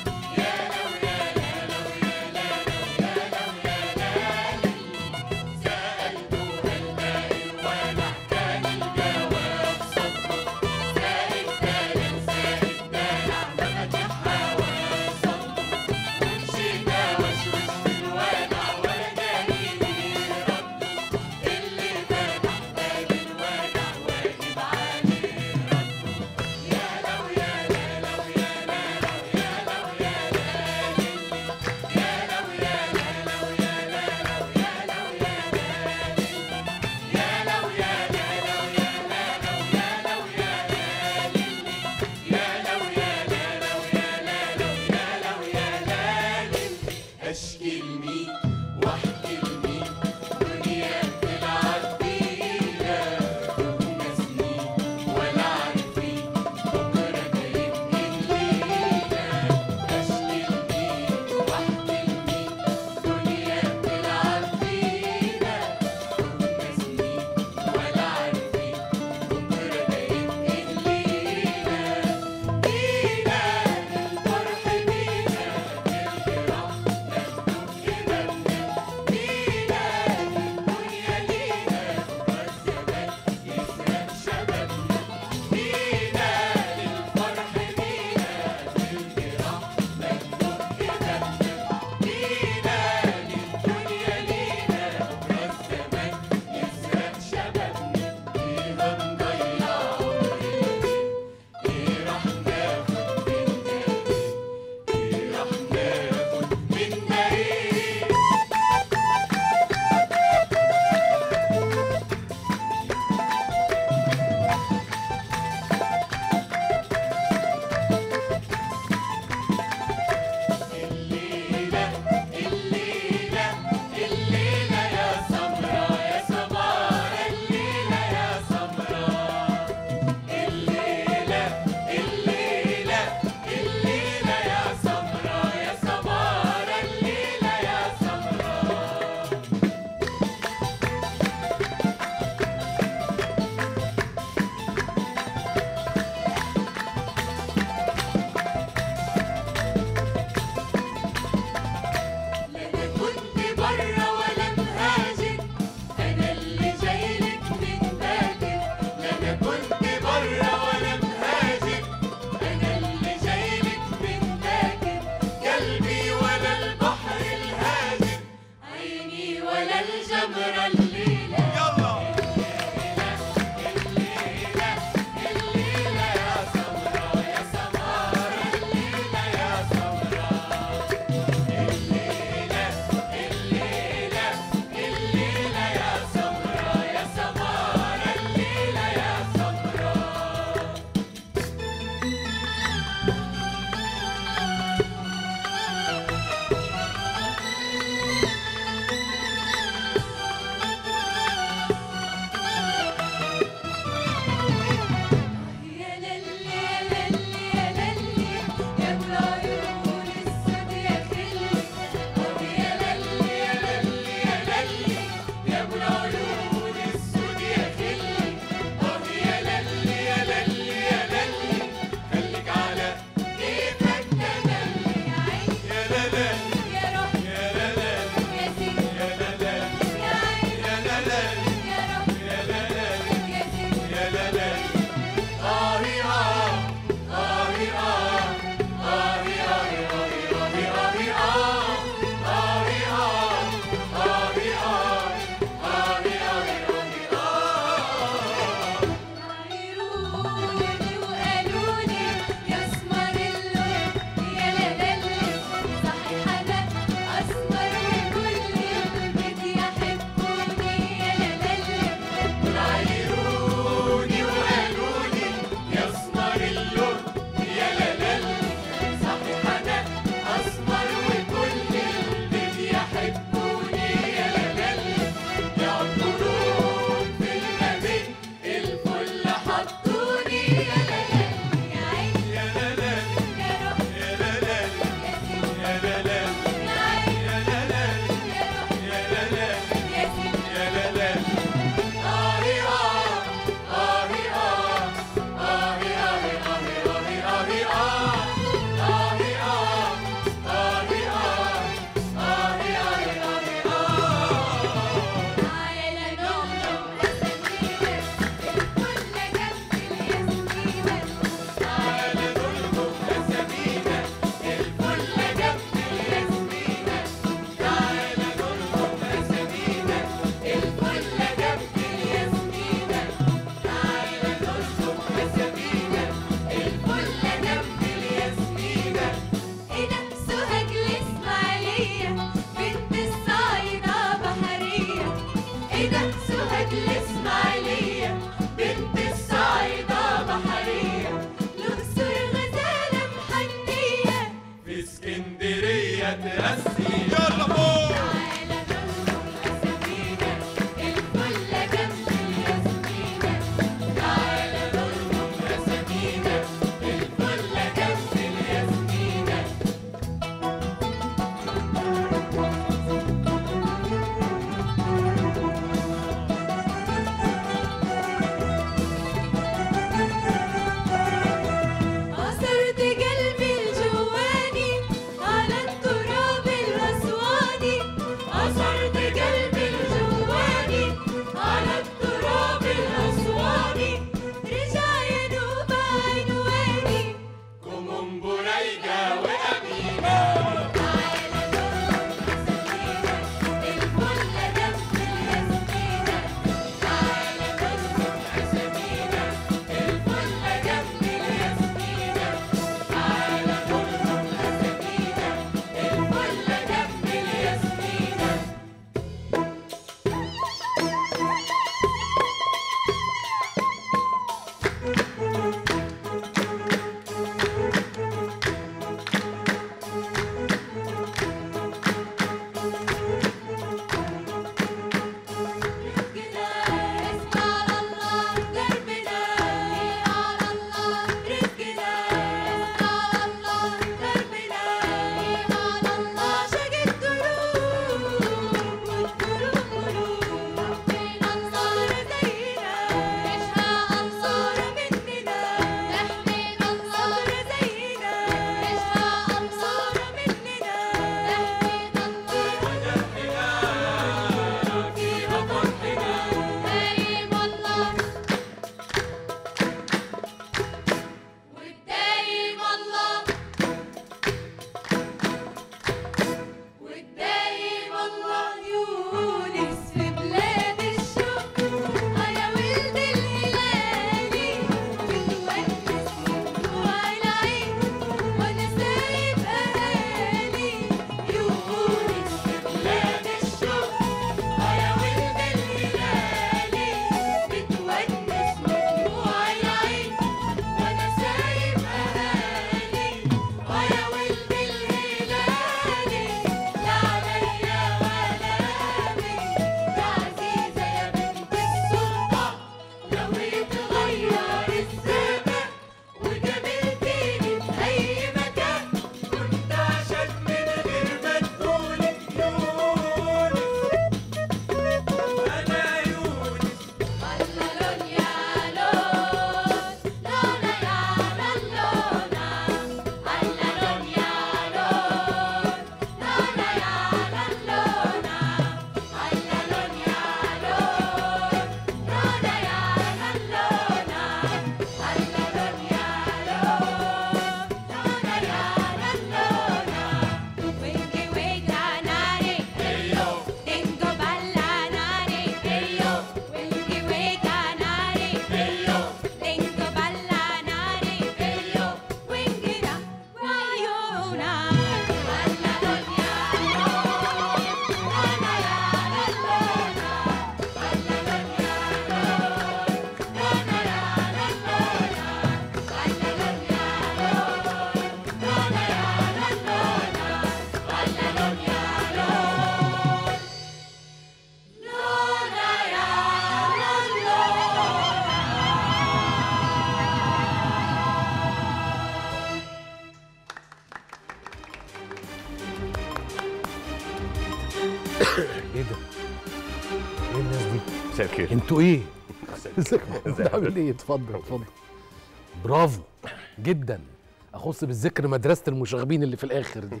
Speaker 1: ايه ده؟ ايه الناس دي؟
Speaker 8: مساء الخير
Speaker 1: انتوا ايه؟ ازيك عامل ايه؟ اتفضل اتفضل برافو جدا اخص بالذكر مدرسه المشاغبين اللي في الاخر دي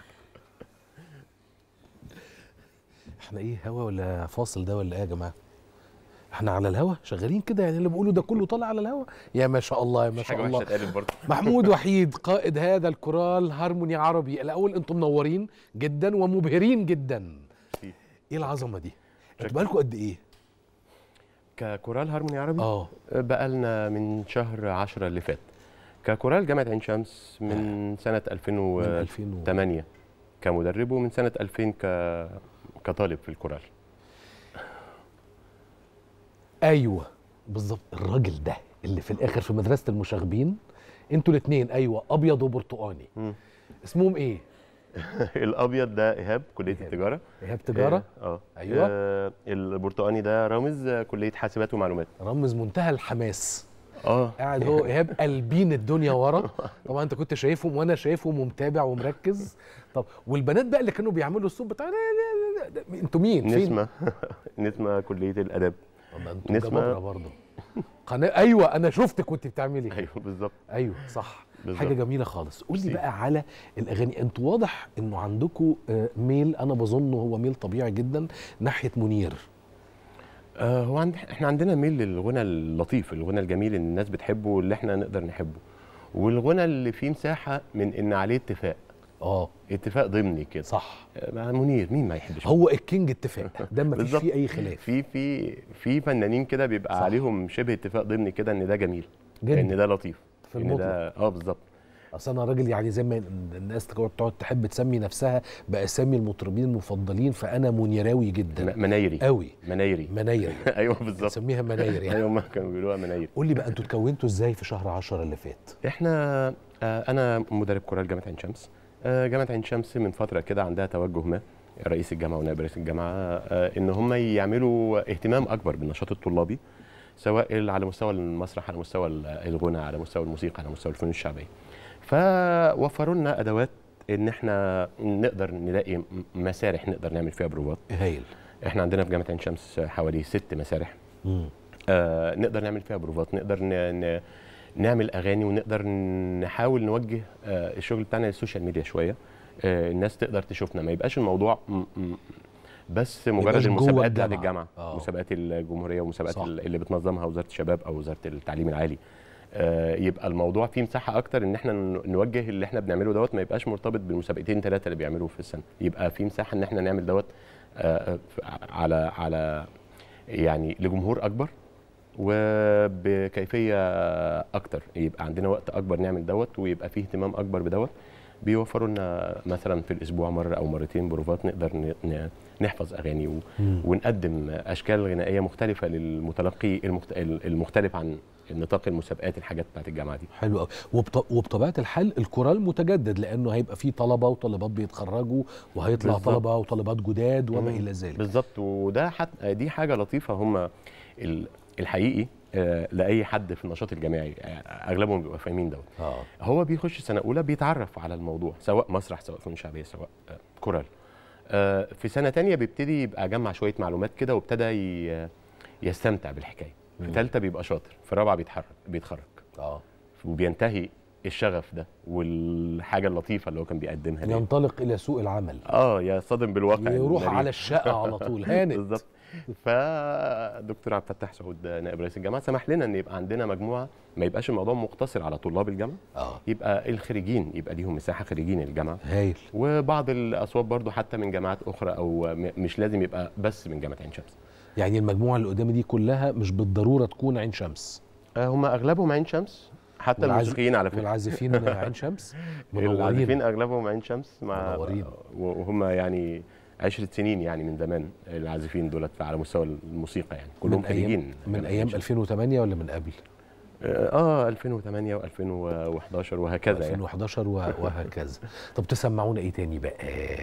Speaker 1: احنا ايه هوا ولا فاصل ده ولا ايه يا جماعه؟ احنا على الهوا شغالين كده يعني اللي بقوله ده كله طالع على الهوا يا ما شاء الله يا ما
Speaker 8: مش
Speaker 1: شاء
Speaker 8: حاجه
Speaker 1: الله
Speaker 8: وحشه اتقالت برضه
Speaker 1: محمود وحيد قائد هذا الكورال هارموني عربي الاول انتم منورين جدا ومبهرين جدا ايه العظمه دي انتوا بقالكم قد ايه
Speaker 8: ككورال هارموني عربي
Speaker 1: اه
Speaker 8: بقالنا من شهر 10 اللي فات ككورال جامعه عين شمس من سنه
Speaker 1: من
Speaker 8: 2008
Speaker 1: 2000 و...
Speaker 8: كمدرب ومن سنه 2000 ك كطالب في الكورال
Speaker 1: ايوه بالظبط الراجل ده اللي في الاخر في مدرسه المشاغبين انتوا الاثنين ايوه ابيض وبرتقاني
Speaker 8: مم.
Speaker 1: اسمهم ايه
Speaker 8: الابيض ده ايهاب كليه
Speaker 1: إيهاب.
Speaker 8: التجاره
Speaker 1: ايهاب تجاره
Speaker 8: اه
Speaker 1: أيوة.
Speaker 8: آه، البرتقاني ده رامز آه، كليه حاسبات ومعلومات
Speaker 1: رمز منتهى الحماس
Speaker 8: اه
Speaker 1: قاعد هو ايهاب قلبين الدنيا ورا طبعا انت كنت شايفهم وانا شايفهم ومتابع ومركز طب والبنات بقى اللي كانوا بيعملوا الصوت بتاع لا لا لا لا انتوا مين فين
Speaker 8: نسمه نسمه كليه الاداب
Speaker 1: والله انتوا
Speaker 8: نسمة.
Speaker 1: جبابرة برضه قناه ايوه انا شفتك وانت بتعملي
Speaker 8: ايوه بالظبط
Speaker 1: ايوه صح
Speaker 8: بالظبط.
Speaker 1: حاجه جميله خالص قول لي
Speaker 8: ميرسي.
Speaker 1: بقى على الاغاني انتوا واضح انه عندكم ميل انا بظنه هو ميل طبيعي جدا ناحيه منير
Speaker 8: آه هو عند احنا عندنا ميل للغنى اللطيف الغنى الجميل اللي الناس بتحبه واللي احنا نقدر نحبه والغنى اللي فيه مساحه من ان عليه اتفاق
Speaker 1: اه
Speaker 8: اتفاق ضمني كده
Speaker 1: صح
Speaker 8: آه، مع منير مين ما يحبش
Speaker 1: هو الكينج اتفاق ده ما فيش
Speaker 8: بالظبط.
Speaker 1: فيه اي خلاف
Speaker 8: في في في فنانين كده بيبقى
Speaker 1: صح.
Speaker 8: عليهم شبه اتفاق ضمني كده ان ده جميل
Speaker 1: جدا
Speaker 8: ان ده لطيف
Speaker 1: في
Speaker 8: ان
Speaker 1: المطلق
Speaker 8: ده اه بالظبط
Speaker 1: اصل انا راجل يعني زي ما الناس تقعد تحب تسمي نفسها باسامي المطربين المفضلين فانا منيراوي جدا
Speaker 8: م- منايري
Speaker 1: قوي
Speaker 8: منايري
Speaker 1: مناير
Speaker 8: ايوه بالظبط
Speaker 1: نسميها مناير يعني
Speaker 8: ايوه ما كانوا بيقولوها منايري
Speaker 1: قول لي بقى انتوا اتكونتوا ازاي في شهر 10 اللي فات
Speaker 8: احنا آه، انا مدرب كورال جامعه عين شمس آه، جامعه عين شمس من فتره كده عندها توجه ما رئيس الجامعه ونائب رئيس الجامعه آه، ان هم يعملوا اهتمام اكبر بالنشاط الطلابي سواء على مستوى المسرح على مستوى الغنى على مستوى الموسيقى على مستوى الفنون الشعبيه فوفروا لنا ادوات ان احنا نقدر نلاقي م- مسارح نقدر نعمل فيها بروفات
Speaker 1: هايل
Speaker 8: احنا عندنا في جامعه عين شمس حوالي ست مسارح
Speaker 1: مم.
Speaker 8: آه نقدر نعمل فيها بروفات نقدر ن... ن... نعمل اغاني ونقدر نحاول نوجه آه الشغل بتاعنا للسوشيال ميديا شويه آه الناس تقدر تشوفنا ما يبقاش الموضوع م... م... بس مجرد
Speaker 1: يبقاش جوه
Speaker 8: المسابقات بتاعت
Speaker 1: الجامعة.
Speaker 8: الجامعه
Speaker 1: آه.
Speaker 8: مسابقات الجمهوريه ومسابقات
Speaker 1: صح.
Speaker 8: ال- اللي بتنظمها وزاره الشباب او وزاره التعليم العالي آه يبقى الموضوع فيه مساحه اكتر ان احنا ن- نوجه اللي احنا بنعمله دوت ما يبقاش مرتبط بالمسابقتين ثلاثه اللي بيعملوه في السنه يبقى في مساحه ان احنا نعمل دوت آه ف- على على يعني لجمهور اكبر وبكيفيه اكتر يبقى عندنا وقت اكبر نعمل دوت ويبقى فيه اهتمام اكبر بدوت بيوفروا لنا مثلا في الاسبوع مره او مرتين بروفات نقدر ن- ن- نحفظ اغاني و-
Speaker 1: مم.
Speaker 8: ونقدم اشكال غنائيه مختلفه للمتلقي المخت- المختلف عن نطاق المسابقات الحاجات بتاعت الجامعه دي
Speaker 1: حلو قوي وبط... وبطبيعه الحال الكورال متجدد لانه هيبقى فيه طلبه وطالبات بيتخرجوا وهيطلع
Speaker 8: بالظبط.
Speaker 1: طلبه وطالبات جداد وما
Speaker 8: مم.
Speaker 1: الى ذلك
Speaker 8: بالظبط وده حت... دي حاجه لطيفه هم ال- الحقيقي آه، لاي حد في النشاط الجامعي آه، اغلبهم بيبقوا فاهمين دوت
Speaker 1: اه
Speaker 8: هو بيخش سنه اولى بيتعرف على الموضوع سواء مسرح سواء فنون شعبيه سواء آه، كورال آه، في سنه تانية بيبتدي يبقى جمع شويه معلومات كده وابتدى ي- يستمتع بالحكايه في
Speaker 1: مم.
Speaker 8: ثالثه بيبقى شاطر في رابعه بيتحرك بيتخرج
Speaker 1: اه
Speaker 8: وبينتهي الشغف ده والحاجه اللطيفه اللي هو كان بيقدمها دي
Speaker 1: ينطلق الى سوق العمل
Speaker 8: اه يا صادم بالواقع
Speaker 1: يروح
Speaker 8: المرير.
Speaker 1: على الشقه على طول هانت
Speaker 8: بالظبط فدكتور عبد الفتاح سعود نائب رئيس الجامعه سمح لنا ان يبقى عندنا مجموعه ما يبقاش الموضوع مقتصر على طلاب الجامعه
Speaker 1: اه
Speaker 8: يبقى الخريجين يبقى ليهم مساحه خريجين الجامعه
Speaker 1: هايل
Speaker 8: وبعض الاصوات برضو حتى من جامعات اخرى او م- مش لازم يبقى بس من جامعه عين شمس
Speaker 1: يعني المجموعه اللي قدامي دي كلها مش بالضروره تكون عين شمس
Speaker 8: آه، هم اغلبهم عين شمس حتى
Speaker 1: والعازف-
Speaker 8: الموسيقيين على فكره
Speaker 1: والعازفين عين شمس منورين
Speaker 8: العازفين اغلبهم عين شمس مع
Speaker 1: منورين.
Speaker 8: وهم يعني عشرة سنين يعني من زمان العازفين دولت على مستوى الموسيقى يعني كلهم
Speaker 1: من ايام
Speaker 8: خريجين
Speaker 1: من
Speaker 8: جامعة
Speaker 1: ايام
Speaker 8: عين شمس.
Speaker 1: 2008 ولا من قبل
Speaker 8: اه 2008 و2011 وهكذا يعني
Speaker 1: 2011 و- وهكذا طب تسمعونا ايه تاني بقى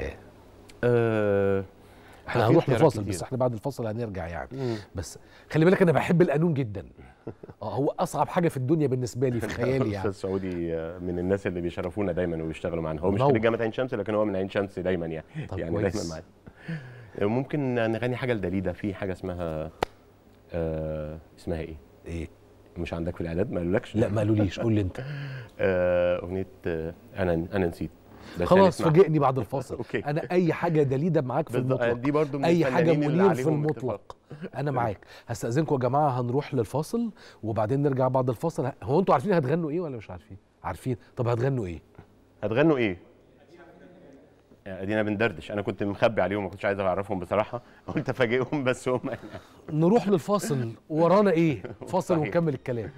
Speaker 8: آه
Speaker 1: احنا
Speaker 8: في
Speaker 1: هنروح
Speaker 8: اختيارات
Speaker 1: لفاصل
Speaker 8: كتير.
Speaker 1: بس احنا بعد الفاصل هنرجع يعني
Speaker 8: مم.
Speaker 1: بس خلي بالك انا بحب القانون جدا اه هو اصعب حاجه في الدنيا بالنسبه لي في خيالي يعني
Speaker 8: الاستاذ سعودي آه، من الناس اللي بيشرفونا دايما وبيشتغلوا معانا هو مش
Speaker 1: منور.
Speaker 8: خريج جامعه عين شمس لكن هو من عين شمس دايما يعني
Speaker 1: طب
Speaker 8: يعني
Speaker 1: كويس.
Speaker 8: دايما معانا ممكن نغني حاجه لداليدا في حاجه اسمها آه اسمها ايه
Speaker 1: ايه
Speaker 8: مش عندك في الاعداد ما قالولكش
Speaker 1: لا ما قالوليش قول لي انت
Speaker 8: آه، اغنيه آه، انا انا نسيت بس
Speaker 1: خلاص
Speaker 8: هنسمعها.
Speaker 1: فاجئني بعد الفاصل
Speaker 8: أوكي.
Speaker 1: انا اي حاجه دليده معاك في
Speaker 8: بالظبط،
Speaker 1: المطلق
Speaker 8: دي برضو من
Speaker 1: اي حاجه
Speaker 8: الفنانين اللي
Speaker 1: منير في
Speaker 8: عليهم
Speaker 1: المطلق انا معاك هستاذنكم يا جماعه هنروح للفاصل وبعدين نرجع بعد الفاصل هو انتوا عارفين هتغنوا ايه ولا مش عارفين عارفين طب هتغنوا ايه
Speaker 8: هتغنوا ايه؟ ادينا بندردش انا كنت مخبي عليهم ما كنتش عايز اعرفهم بصراحه قلت افاجئهم بس هم
Speaker 1: نروح للفاصل ورانا ايه فاصل
Speaker 8: صحيح.
Speaker 1: ونكمل الكلام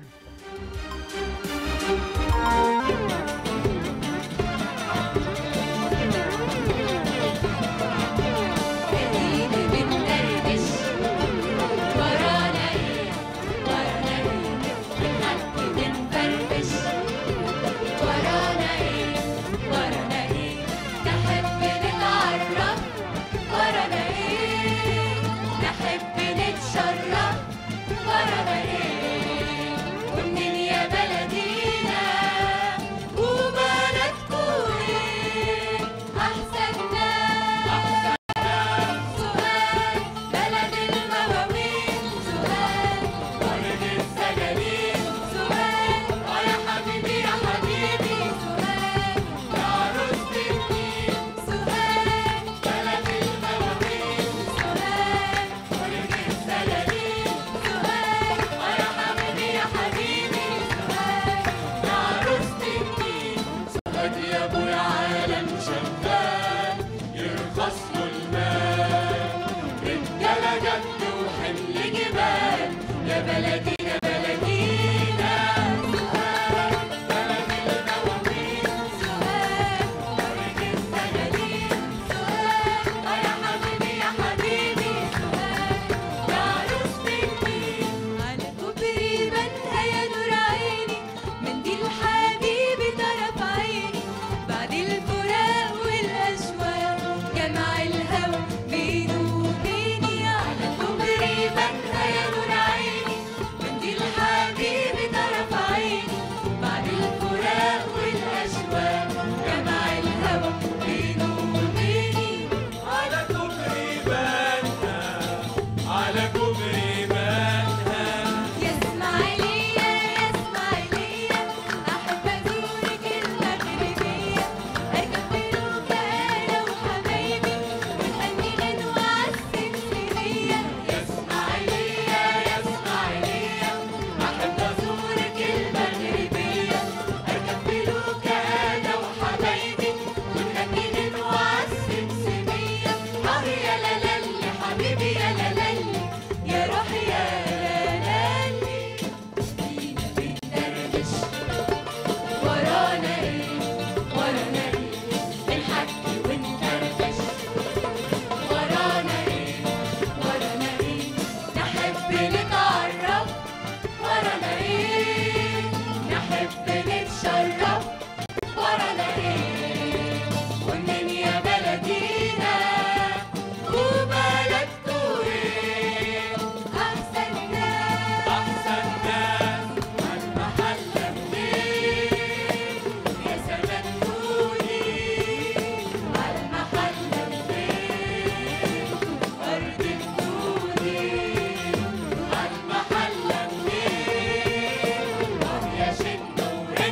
Speaker 9: ادينا بندردش ورانا ايه ورانا ايه بنحكي بنفرفش ورانا ايه ورانا ايه نحب نتعرف ورانا ايه نحب نتشرف ورانا ايه ومنين يا بلدينا وبلدكوا ايه احسن ناس سؤال بلد المواويل سؤال ورد السجالين سؤال اه يا حبيبي يا حبيبي سؤال يا عروسة الدين سؤال بلد المواويل سؤال ورد السجالين سؤال اه يا حبيبي يا حبيبي سؤال يا عروسة الدين سؤال يا ابويا عالم شغال يرخص له المال رجالة جد وحمل جبال يا بلدي يا بلدينا سؤال بلد المواويل سؤال ورد السجالين سؤال اه يا حبيبي يا حبيبي سؤال يا عروسة الدين على كوبري بنها يا نور عيني منديل حبيبي طرف عيني بعد الفراق والأشواق جمع الهوى بينه وبيني على كوبري بنها يا نور عيني منديل حبيبي طرف عيني بعد الفراق والأشواق جمع الهوى بينه وبيني على كوبري بنها على كوبري بنها يا اسماعيلية يا اسماعيلية أحب أزورك المغربية أركب فلوكة أنا وحبايبي ونغني غنوة عالسمسمية يا اسماعيلية يا اسماعيلية أحب أزورك المغربية أركب فلوكة أنا وحبايبي ونغني غنوة عالسمسمية آه يا لالي حبيبي يا لالي يا روحي يا لالي فينا بندردش ورانا ايه ورانا ايه بنحكي ونفرفش ورانا ايه ورانا ايه نحب نتعرف ورانا ايه نحب نتشرف ورانا ايه ومنين يا بلدينا وبلدكوا ايه احسن ناس احسن ناس عالمحلة منين يا سلاموني عالمحلة منين ورد الدودي عالمحلة منين يا شنو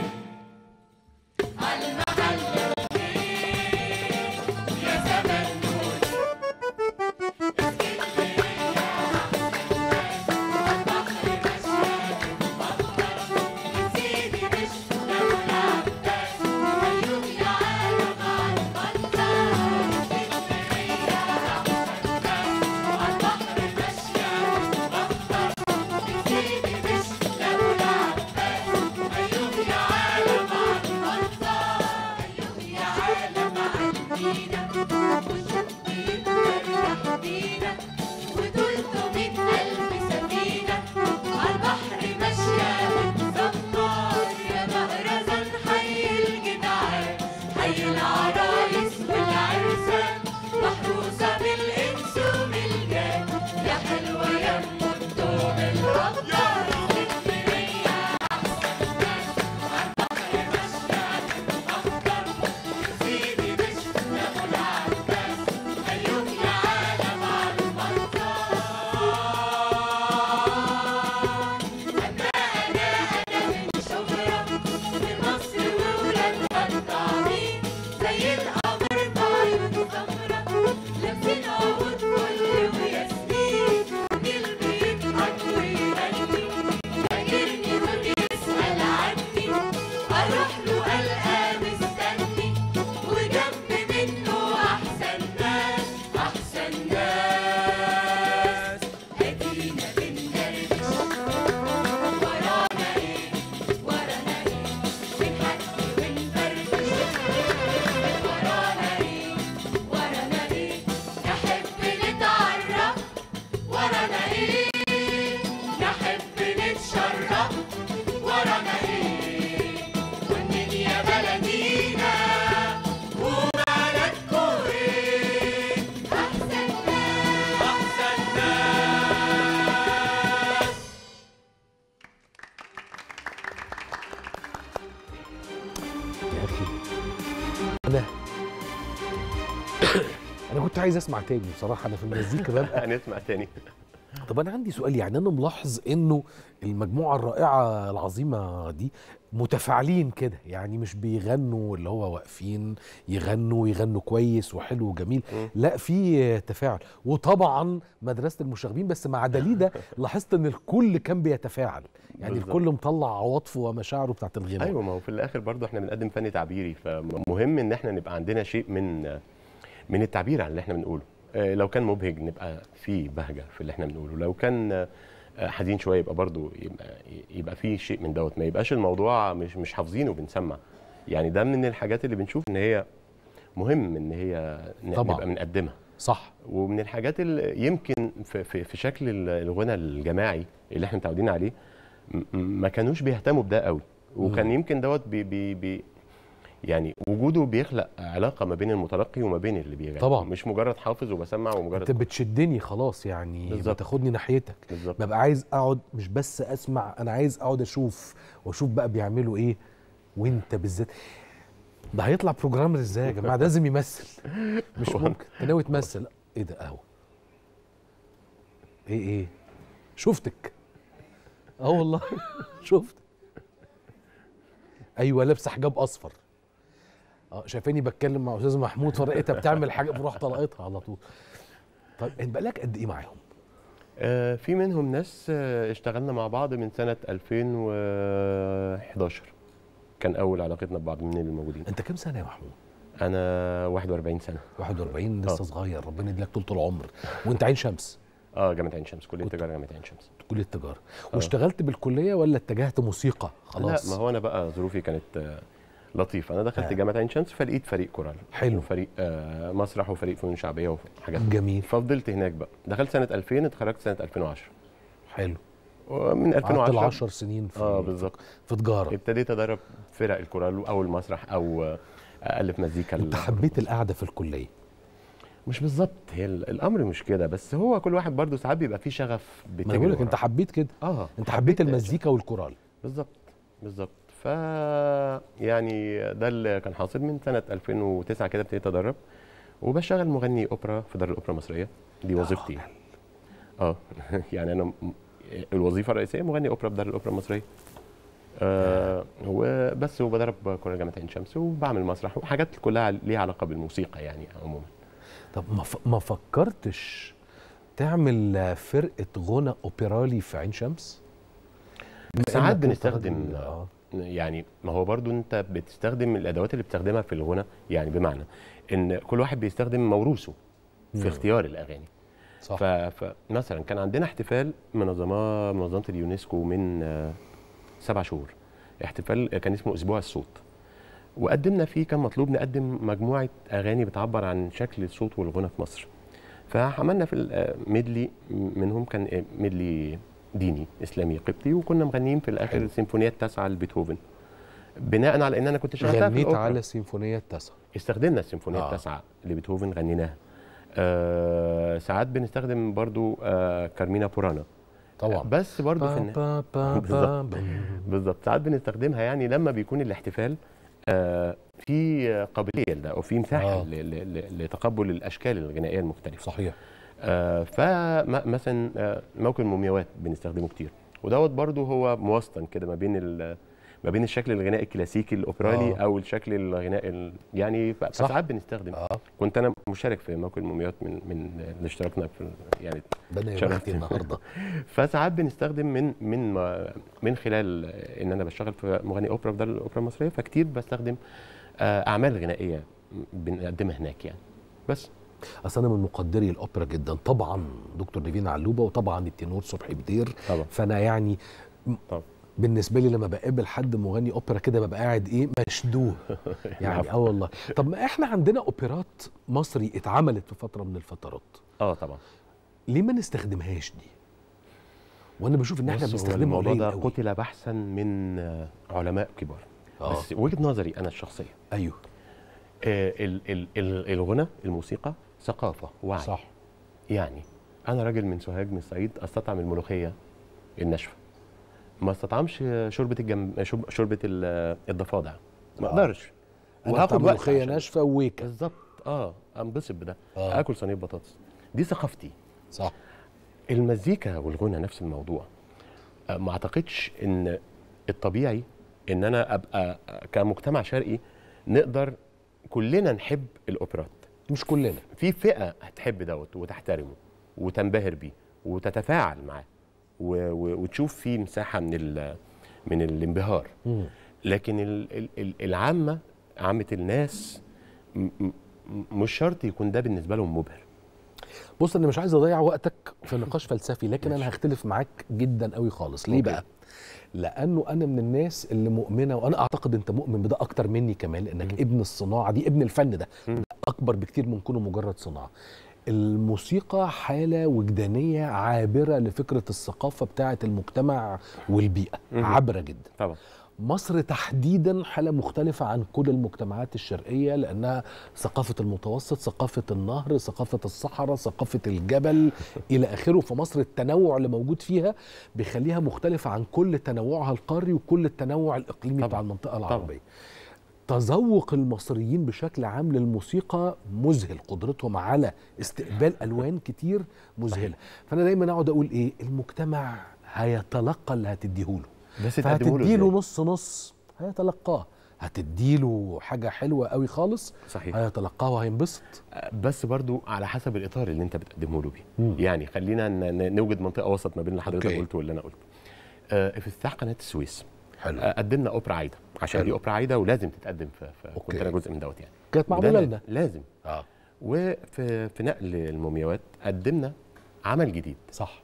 Speaker 1: انا انا كنت عايز اسمع تاني بصراحه انا في المزيكا ببقى
Speaker 8: هنسمع تاني
Speaker 1: طب انا عندي سؤال يعني انا ملاحظ انه المجموعه الرائعه العظيمه دي متفاعلين كده يعني مش بيغنوا اللي هو واقفين يغنوا ويغنوا كويس وحلو وجميل
Speaker 8: مم.
Speaker 1: لا في تفاعل وطبعا مدرسه المشاغبين بس مع دليده لاحظت ان الكل كان بيتفاعل يعني
Speaker 8: بالظبط.
Speaker 1: الكل مطلع عواطفه ومشاعره بتاعت الغناء
Speaker 8: ايوه ما هو في الاخر برضو احنا بنقدم فن تعبيري فمهم ان احنا نبقى عندنا شيء من من التعبير عن اللي احنا بنقوله آه، لو كان مبهج نبقى في بهجه في اللي احنا بنقوله لو كان آه، حزين شويه يبقى برضو يبقى يبقى في شيء من دوت ما يبقاش الموضوع مش مش حافظينه وبنسمع يعني ده من الحاجات اللي بنشوف ان هي مهم ان هي ن-
Speaker 1: طبعاً.
Speaker 8: نبقى بنقدمها
Speaker 1: صح
Speaker 8: ومن الحاجات اللي يمكن في, في, في شكل ال- الغنى الجماعي اللي احنا متعودين عليه م- م- ما كانوش بيهتموا بده قوي وكان
Speaker 1: مم.
Speaker 8: يمكن دوت بي بي بي يعني وجوده بيخلق علاقه ما بين المتلقي وما بين اللي بيغني
Speaker 1: طبعاً.
Speaker 8: مش مجرد حافظ وبسمع
Speaker 1: انت
Speaker 8: ومجرد
Speaker 1: بتشدني خلاص يعني
Speaker 8: بالظبط.
Speaker 1: بتاخدني ناحيتك
Speaker 8: بالظبط
Speaker 1: ببقى عايز اقعد مش بس اسمع انا عايز اقعد اشوف واشوف بقى بيعملوا ايه وانت بالذات ده هيطلع بروجرامر ازاي يا جماعه ده لازم يمثل مش
Speaker 8: هو-
Speaker 1: ممكن انت ناوي تمثل ايه ده اهو ايه ايه شفتك اه والله شفت ايوه لابسه حجاب اصفر اه شايفاني بتكلم مع استاذ محمود فرقتها بتعمل حاجه بروح طلقتها على طول طيب انت بقالك قد ايه معاهم
Speaker 8: آه في منهم ناس آه اشتغلنا مع بعض من سنه 2011 كان اول علاقتنا ببعض من الموجودين
Speaker 1: انت كام سنه يا محمود
Speaker 8: انا 41 سنه
Speaker 1: 41 لسه
Speaker 8: آه.
Speaker 1: صغير ربنا يديلك طول العمر وانت عين شمس
Speaker 8: اه جامعه عين شمس كليه
Speaker 1: كنت-
Speaker 8: تجاره جامعه عين شمس
Speaker 1: كليه التجاره واشتغلت بالكليه ولا اتجهت موسيقى خلاص
Speaker 8: لا ما هو انا بقى ظروفي كانت آه، لطيفه انا دخلت
Speaker 1: آه.
Speaker 8: جامعه عين شمس فلقيت فريق كورال
Speaker 1: حلو.
Speaker 8: وفريق آه، مسرح وفريق فنون شعبيه وحاجات
Speaker 1: جميل
Speaker 8: ففضلت هناك بقى دخلت سنه 2000 اتخرجت سنه 2010
Speaker 1: حلو
Speaker 8: ومن
Speaker 1: قعدت
Speaker 8: 2010
Speaker 1: العشر سنين في
Speaker 8: اه بالظبط
Speaker 1: في تجاره
Speaker 8: ابتديت ادرب فرق الكورال او المسرح او آه، الف مزيكا
Speaker 1: انت
Speaker 8: ال-
Speaker 1: حبيت القعده في الكليه
Speaker 8: مش بالظبط هي ال- الامر مش كده بس هو كل واحد برضه ساعات بيبقى فيه شغف
Speaker 1: ما انا بقول لك انت حبيت كده
Speaker 8: اه
Speaker 1: انت حبيت المزيكا والكورال
Speaker 8: بالظبط بالظبط ف يعني ده اللي كان حاصل من سنه 2009 كده ابتديت ادرب وبشتغل مغني اوبرا في دار الاوبرا المصريه دي وظيفتي اه يعني انا م- الوظيفه الرئيسيه مغني اوبرا في دار الاوبرا المصريه آه وبس وبدرب كورال جامعه عين شمس وبعمل مسرح وحاجات كلها ليها علاقه بالموسيقى يعني عموما
Speaker 1: طب ما ف... ما فكرتش تعمل فرقه غنى اوبرالي في عين شمس بما
Speaker 8: ساعات
Speaker 1: إنك أنت
Speaker 8: بنستخدم
Speaker 1: راجل- اه
Speaker 8: يعني ما هو برضو انت بتستخدم الادوات اللي بتستخدمها في الغنى يعني بمعنى ان كل واحد بيستخدم موروثه في
Speaker 1: مم.
Speaker 8: اختيار الاغاني
Speaker 1: صح
Speaker 8: ف- فمثلا كان عندنا احتفال منظماه منظمه اليونسكو من آه، سبع شهور احتفال كان اسمه اسبوع الصوت وقدمنا فيه كان مطلوب نقدم مجموعه اغاني بتعبر عن شكل الصوت والغنى في مصر فعملنا في الميدلي منهم كان آه، ميدلي ديني اسلامي قبطي وكنا مغنيين في الاخر السيمفونيه التاسعه لبيتهوفن بناء على ان انا كنت شغلتها في
Speaker 1: غنيت
Speaker 8: الأوبرا.
Speaker 1: على السيمفونيه التاسعه
Speaker 8: استخدمنا السيمفونيه
Speaker 1: آه.
Speaker 8: آه. التاسعه لبيتهوفن غنيناها آه ساعات بنستخدم برضو آه كارمينا بورانا
Speaker 1: طبعا
Speaker 8: بس برضو في النهاية
Speaker 1: با با با
Speaker 8: بالظبط.
Speaker 1: با.
Speaker 8: بالظبط ساعات بنستخدمها يعني لما بيكون الاحتفال آه في قابليه لده او في مساحه
Speaker 1: آه.
Speaker 8: آه. لتقبل الاشكال الغنائيه المختلفه
Speaker 1: صحيح
Speaker 8: آه فمثلا آه موكب المومياوات بنستخدمه كتير ودوت برضو هو موسطن كده ما بين ال- ما بين الشكل الغنائي الكلاسيكي الاوبرالي
Speaker 1: آه.
Speaker 8: آه. او الشكل الغنائي ال- يعني ف-
Speaker 1: صح.
Speaker 8: فساعات بنستخدم
Speaker 1: اه
Speaker 8: كنت انا مشارك في موكب المومياوات من من اشتراكنا في يعني
Speaker 1: ربنا يا
Speaker 8: شرفتني.
Speaker 1: بختي النهارده
Speaker 8: فساعات بنستخدم من من ما- من خلال ان انا بشتغل في مغني اوبرا في دار الاوبرا المصريه فكتير بستخدم آه، اعمال غنائيه بنقدمها هناك يعني بس
Speaker 1: اصل انا من مقدري الاوبرا جدا طبعا دكتور نيفين علوبه وطبعا التنور صبحي بدير
Speaker 8: طبعا
Speaker 1: فانا يعني م-
Speaker 8: طبعا.
Speaker 1: بالنسبه لي لما بقابل حد مغني اوبرا كده ببقى قاعد ايه مشدوه يعني اه والله طب ما احنا عندنا اوبرات مصري اتعملت في فتره من الفترات
Speaker 8: اه طبعا
Speaker 1: ليه ما نستخدمهاش دي وانا بشوف ان احنا
Speaker 8: بص، هو
Speaker 1: بنستخدمها
Speaker 8: الموضوع
Speaker 1: قليل
Speaker 8: ده
Speaker 1: قوي
Speaker 8: قتل بحثا من آه، علماء كبار
Speaker 1: آه.
Speaker 8: بس وجهه نظري انا الشخصيه
Speaker 1: ايوه
Speaker 8: آه، ال- ال- ال- الغنى الموسيقى ثقافه وعي
Speaker 1: صح
Speaker 8: يعني انا راجل من سوهاج من الصعيد استطعم الملوخيه الناشفه ما استطعمش شوربه الجم... شرب- شوربه ال- الضفادع ما
Speaker 1: آه.
Speaker 8: اقدرش انا
Speaker 1: وقت
Speaker 8: هاخد وقت
Speaker 1: ملوخيه
Speaker 8: عشان-
Speaker 1: ناشفه وويكه
Speaker 8: بالظبط اه انبسط بده
Speaker 1: آه.
Speaker 8: آه. اكل صينيه بطاطس دي ثقافتي
Speaker 1: صح
Speaker 8: المزيكا والغنى نفس الموضوع آه، ما اعتقدش ان الطبيعي ان انا ابقى كمجتمع شرقي نقدر كلنا نحب الاوبرات
Speaker 1: مش كلنا
Speaker 8: في فئه هتحب دوت وتحترمه وتنبهر بيه وتتفاعل معاه و- و- وتشوف فيه مساحه من ال- من الانبهار
Speaker 1: مم.
Speaker 8: لكن ال- ال- ال- العامه عامه الناس م- م- مش شرط يكون ده بالنسبه لهم مبهر
Speaker 1: بص انا مش عايز اضيع وقتك في نقاش فلسفي لكن انا هختلف معاك جدا قوي خالص ليه
Speaker 8: أوكي.
Speaker 1: بقى لانه انا من الناس اللي مؤمنه وانا اعتقد انت مؤمن بده اكتر مني كمان لانك
Speaker 8: مم.
Speaker 1: ابن الصناعه دي ابن الفن ده
Speaker 8: مم.
Speaker 1: ده اكبر بكتير من كونه مجرد صناعه الموسيقى حاله وجدانيه عابره لفكره الثقافه بتاعه المجتمع والبيئه
Speaker 8: مم.
Speaker 1: عابره جدا
Speaker 8: طبعا
Speaker 1: مصر تحديدا حالة مختلفة عن كل المجتمعات الشرقية لأنها ثقافة المتوسط ثقافة النهر ثقافة الصحراء ثقافة الجبل إلى آخره فمصر التنوع اللي موجود فيها بيخليها مختلفة عن كل تنوعها القاري وكل التنوع الإقليمي
Speaker 8: طبعاً.
Speaker 1: بتاع المنطقة
Speaker 8: طبعاً.
Speaker 1: العربية تذوق المصريين بشكل عام للموسيقى مذهل قدرتهم على استقبال ألوان كتير مذهلة فأنا دايما أقعد أقول إيه المجتمع هيتلقى اللي هتديهوله
Speaker 8: بس تقدمه له
Speaker 1: فهتديله
Speaker 8: إزاي؟
Speaker 1: نص نص هيتلقاه هتديله حاجة حلوة قوي خالص
Speaker 8: صحيح
Speaker 1: هيتلقاه وهينبسط
Speaker 8: بس برضو على حسب الاطار اللي انت بتقدمه له بيه
Speaker 1: مم.
Speaker 8: يعني خلينا ن- ن- نوجد منطقه وسط ما بين اللي حضرتك
Speaker 1: أوكي.
Speaker 8: قلته واللي انا قلته آه، في افتتاح قناه السويس
Speaker 1: حلو
Speaker 8: آه، قدمنا اوبرا عايده عشان
Speaker 1: حلو.
Speaker 8: دي اوبرا عايده ولازم تتقدم في, في
Speaker 1: أوكي.
Speaker 8: كنت انا جزء من دوت يعني
Speaker 1: كانت
Speaker 8: وده
Speaker 1: معمولة
Speaker 8: لا-
Speaker 1: لنا
Speaker 8: لازم
Speaker 1: اه
Speaker 8: وفي في نقل المومياوات قدمنا عمل جديد
Speaker 1: صح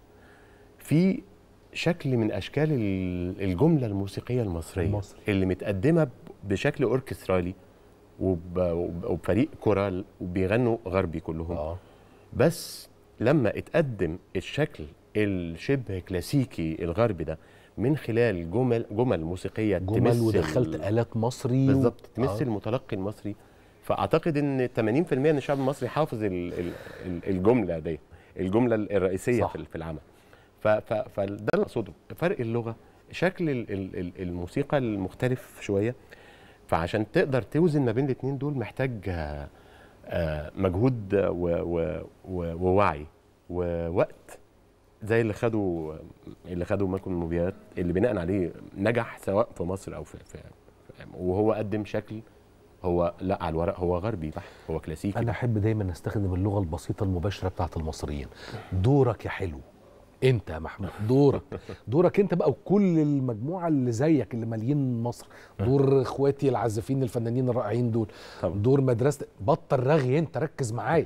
Speaker 8: في شكل من اشكال ال- الجمله الموسيقيه المصريه
Speaker 1: المصري.
Speaker 8: اللي متقدمه ب- بشكل اوركسترالي وب- وب- وبفريق كورال وبيغنوا غربي كلهم
Speaker 1: اه
Speaker 8: بس لما اتقدم الشكل الشبه كلاسيكي الغربي ده من خلال جمل جمل موسيقيه
Speaker 1: جمل
Speaker 8: تمثل
Speaker 1: ودخلت آلات مصري و-
Speaker 8: بالظبط تمثل
Speaker 1: آه.
Speaker 8: المتلقي المصري فاعتقد ان 80% من الشعب المصري حافظ ال- ال- ال- الجمله دي الجمله الرئيسيه
Speaker 1: صح.
Speaker 8: في في العمل ف- ف- فده اللي اقصده فرق اللغه شكل ال- ال- ال- الموسيقى المختلف شويه فعشان تقدر توزن ما بين الاثنين دول محتاج آه، آه، مجهود و- و- و- ووعي ووقت زي اللي خدوا اللي خدوا مالكم الموبيات اللي بناء عليه نجح سواء في مصر او في, في في- وهو قدم شكل هو لا على الورق هو غربي بحت هو كلاسيكي
Speaker 1: انا احب دايما استخدم اللغه البسيطه المباشره بتاعت المصريين دورك يا حلو انت يا محمود دورك دورك انت بقى وكل المجموعه اللي زيك اللي مالين مصر دور اخواتي العازفين الفنانين الرائعين دول
Speaker 8: طبعا.
Speaker 1: دور مدرسه بطل رغي انت ركز معايا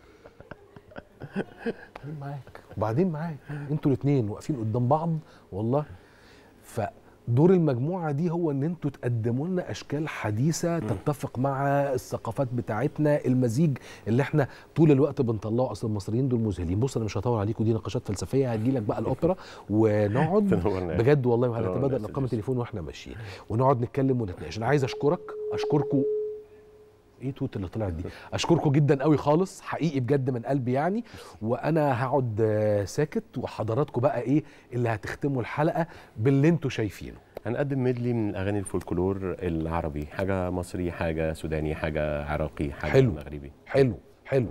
Speaker 1: بعدين معاك وبعدين معاك انتوا الاثنين واقفين قدام بعض والله فدور المجموعه دي هو ان انتوا تقدموا لنا اشكال حديثه تتفق مع الثقافات بتاعتنا المزيج اللي احنا طول الوقت بنطلعه اصل المصريين دول مذهلين بص انا مش هطول عليكم دي نقاشات فلسفيه هتجي لك بقى الاوبرا ونقعد
Speaker 8: تنورنا.
Speaker 1: بجد والله
Speaker 8: تنورنا يا
Speaker 1: وهنتبادل
Speaker 8: أستاذ
Speaker 1: ارقام
Speaker 8: يوسف.
Speaker 1: التليفون واحنا ماشيين ونقعد نتكلم ونتناقش انا عايز اشكرك اشكركم ايه توت اللي طلعت دي اشكركم جدا قوي خالص حقيقي بجد من قلبي يعني وانا هقعد آه، ساكت وحضراتكم بقى ايه اللي هتختموا الحلقه باللي انتوا شايفينه
Speaker 8: هنقدم ميدلي من اغاني الفولكلور العربي حاجه مصري حاجه سوداني حاجه عراقي حاجه
Speaker 1: حلو.
Speaker 8: مغربي
Speaker 1: حلو حلو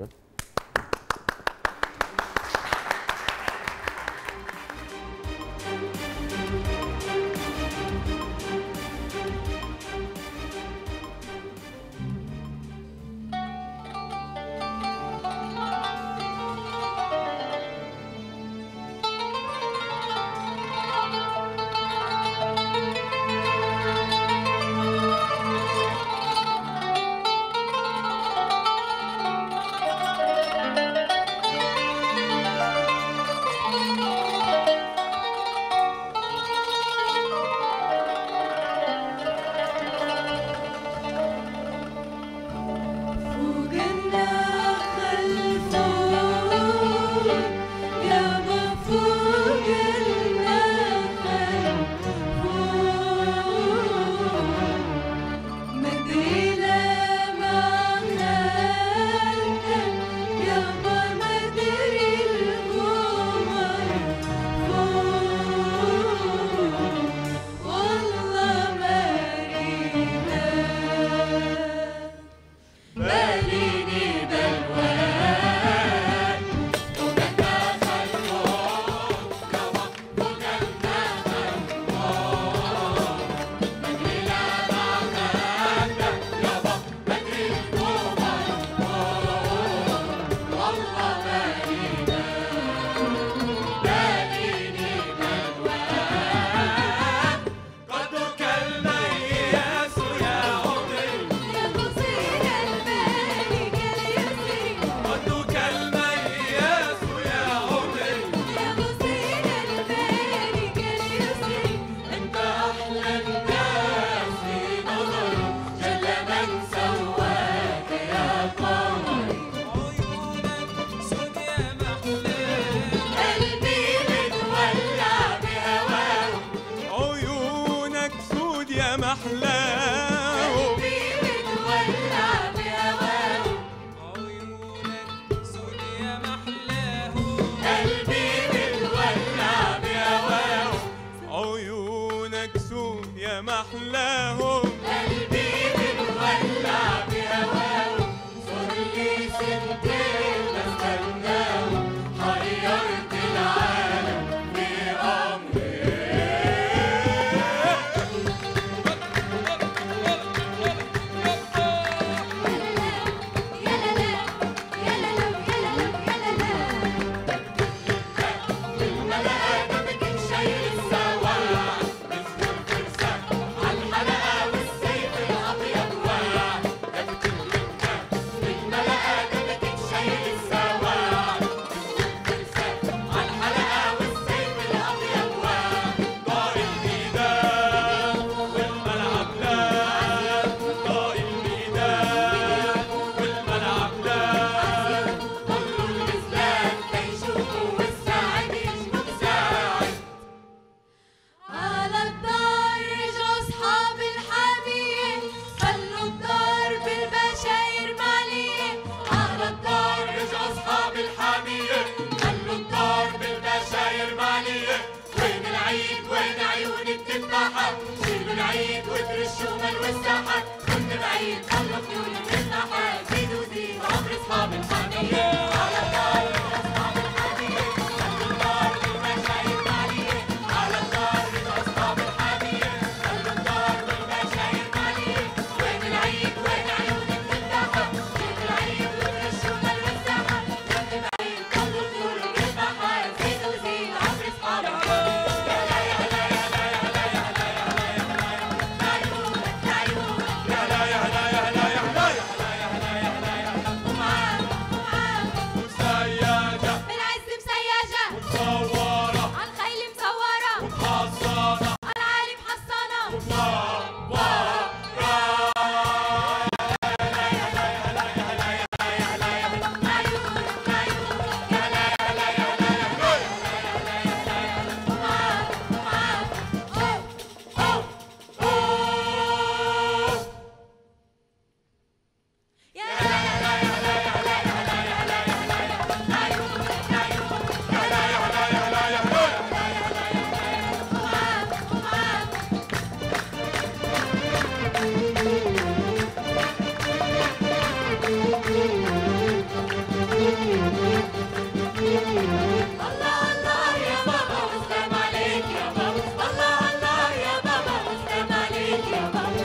Speaker 9: Thank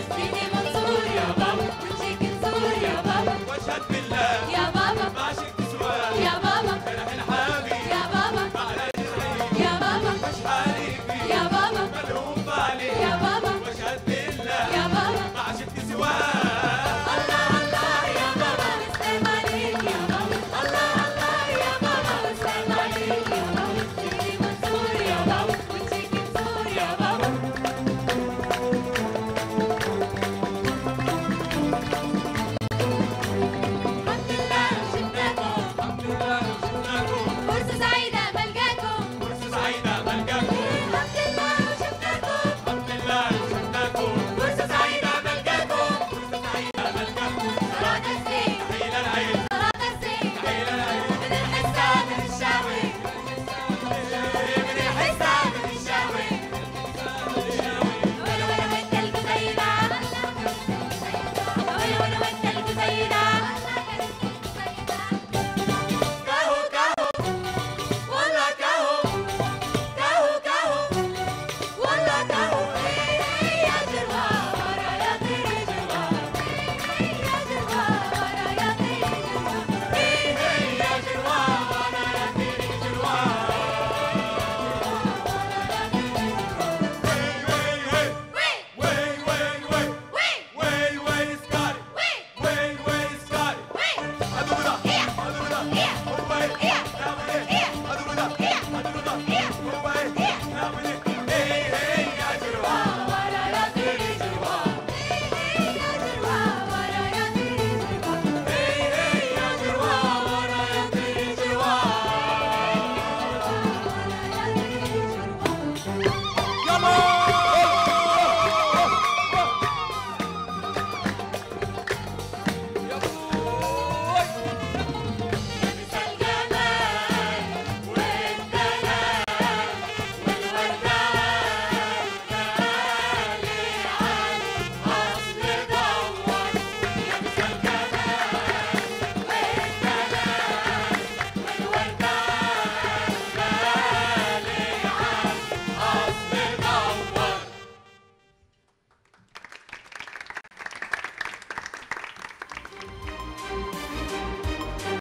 Speaker 9: السنين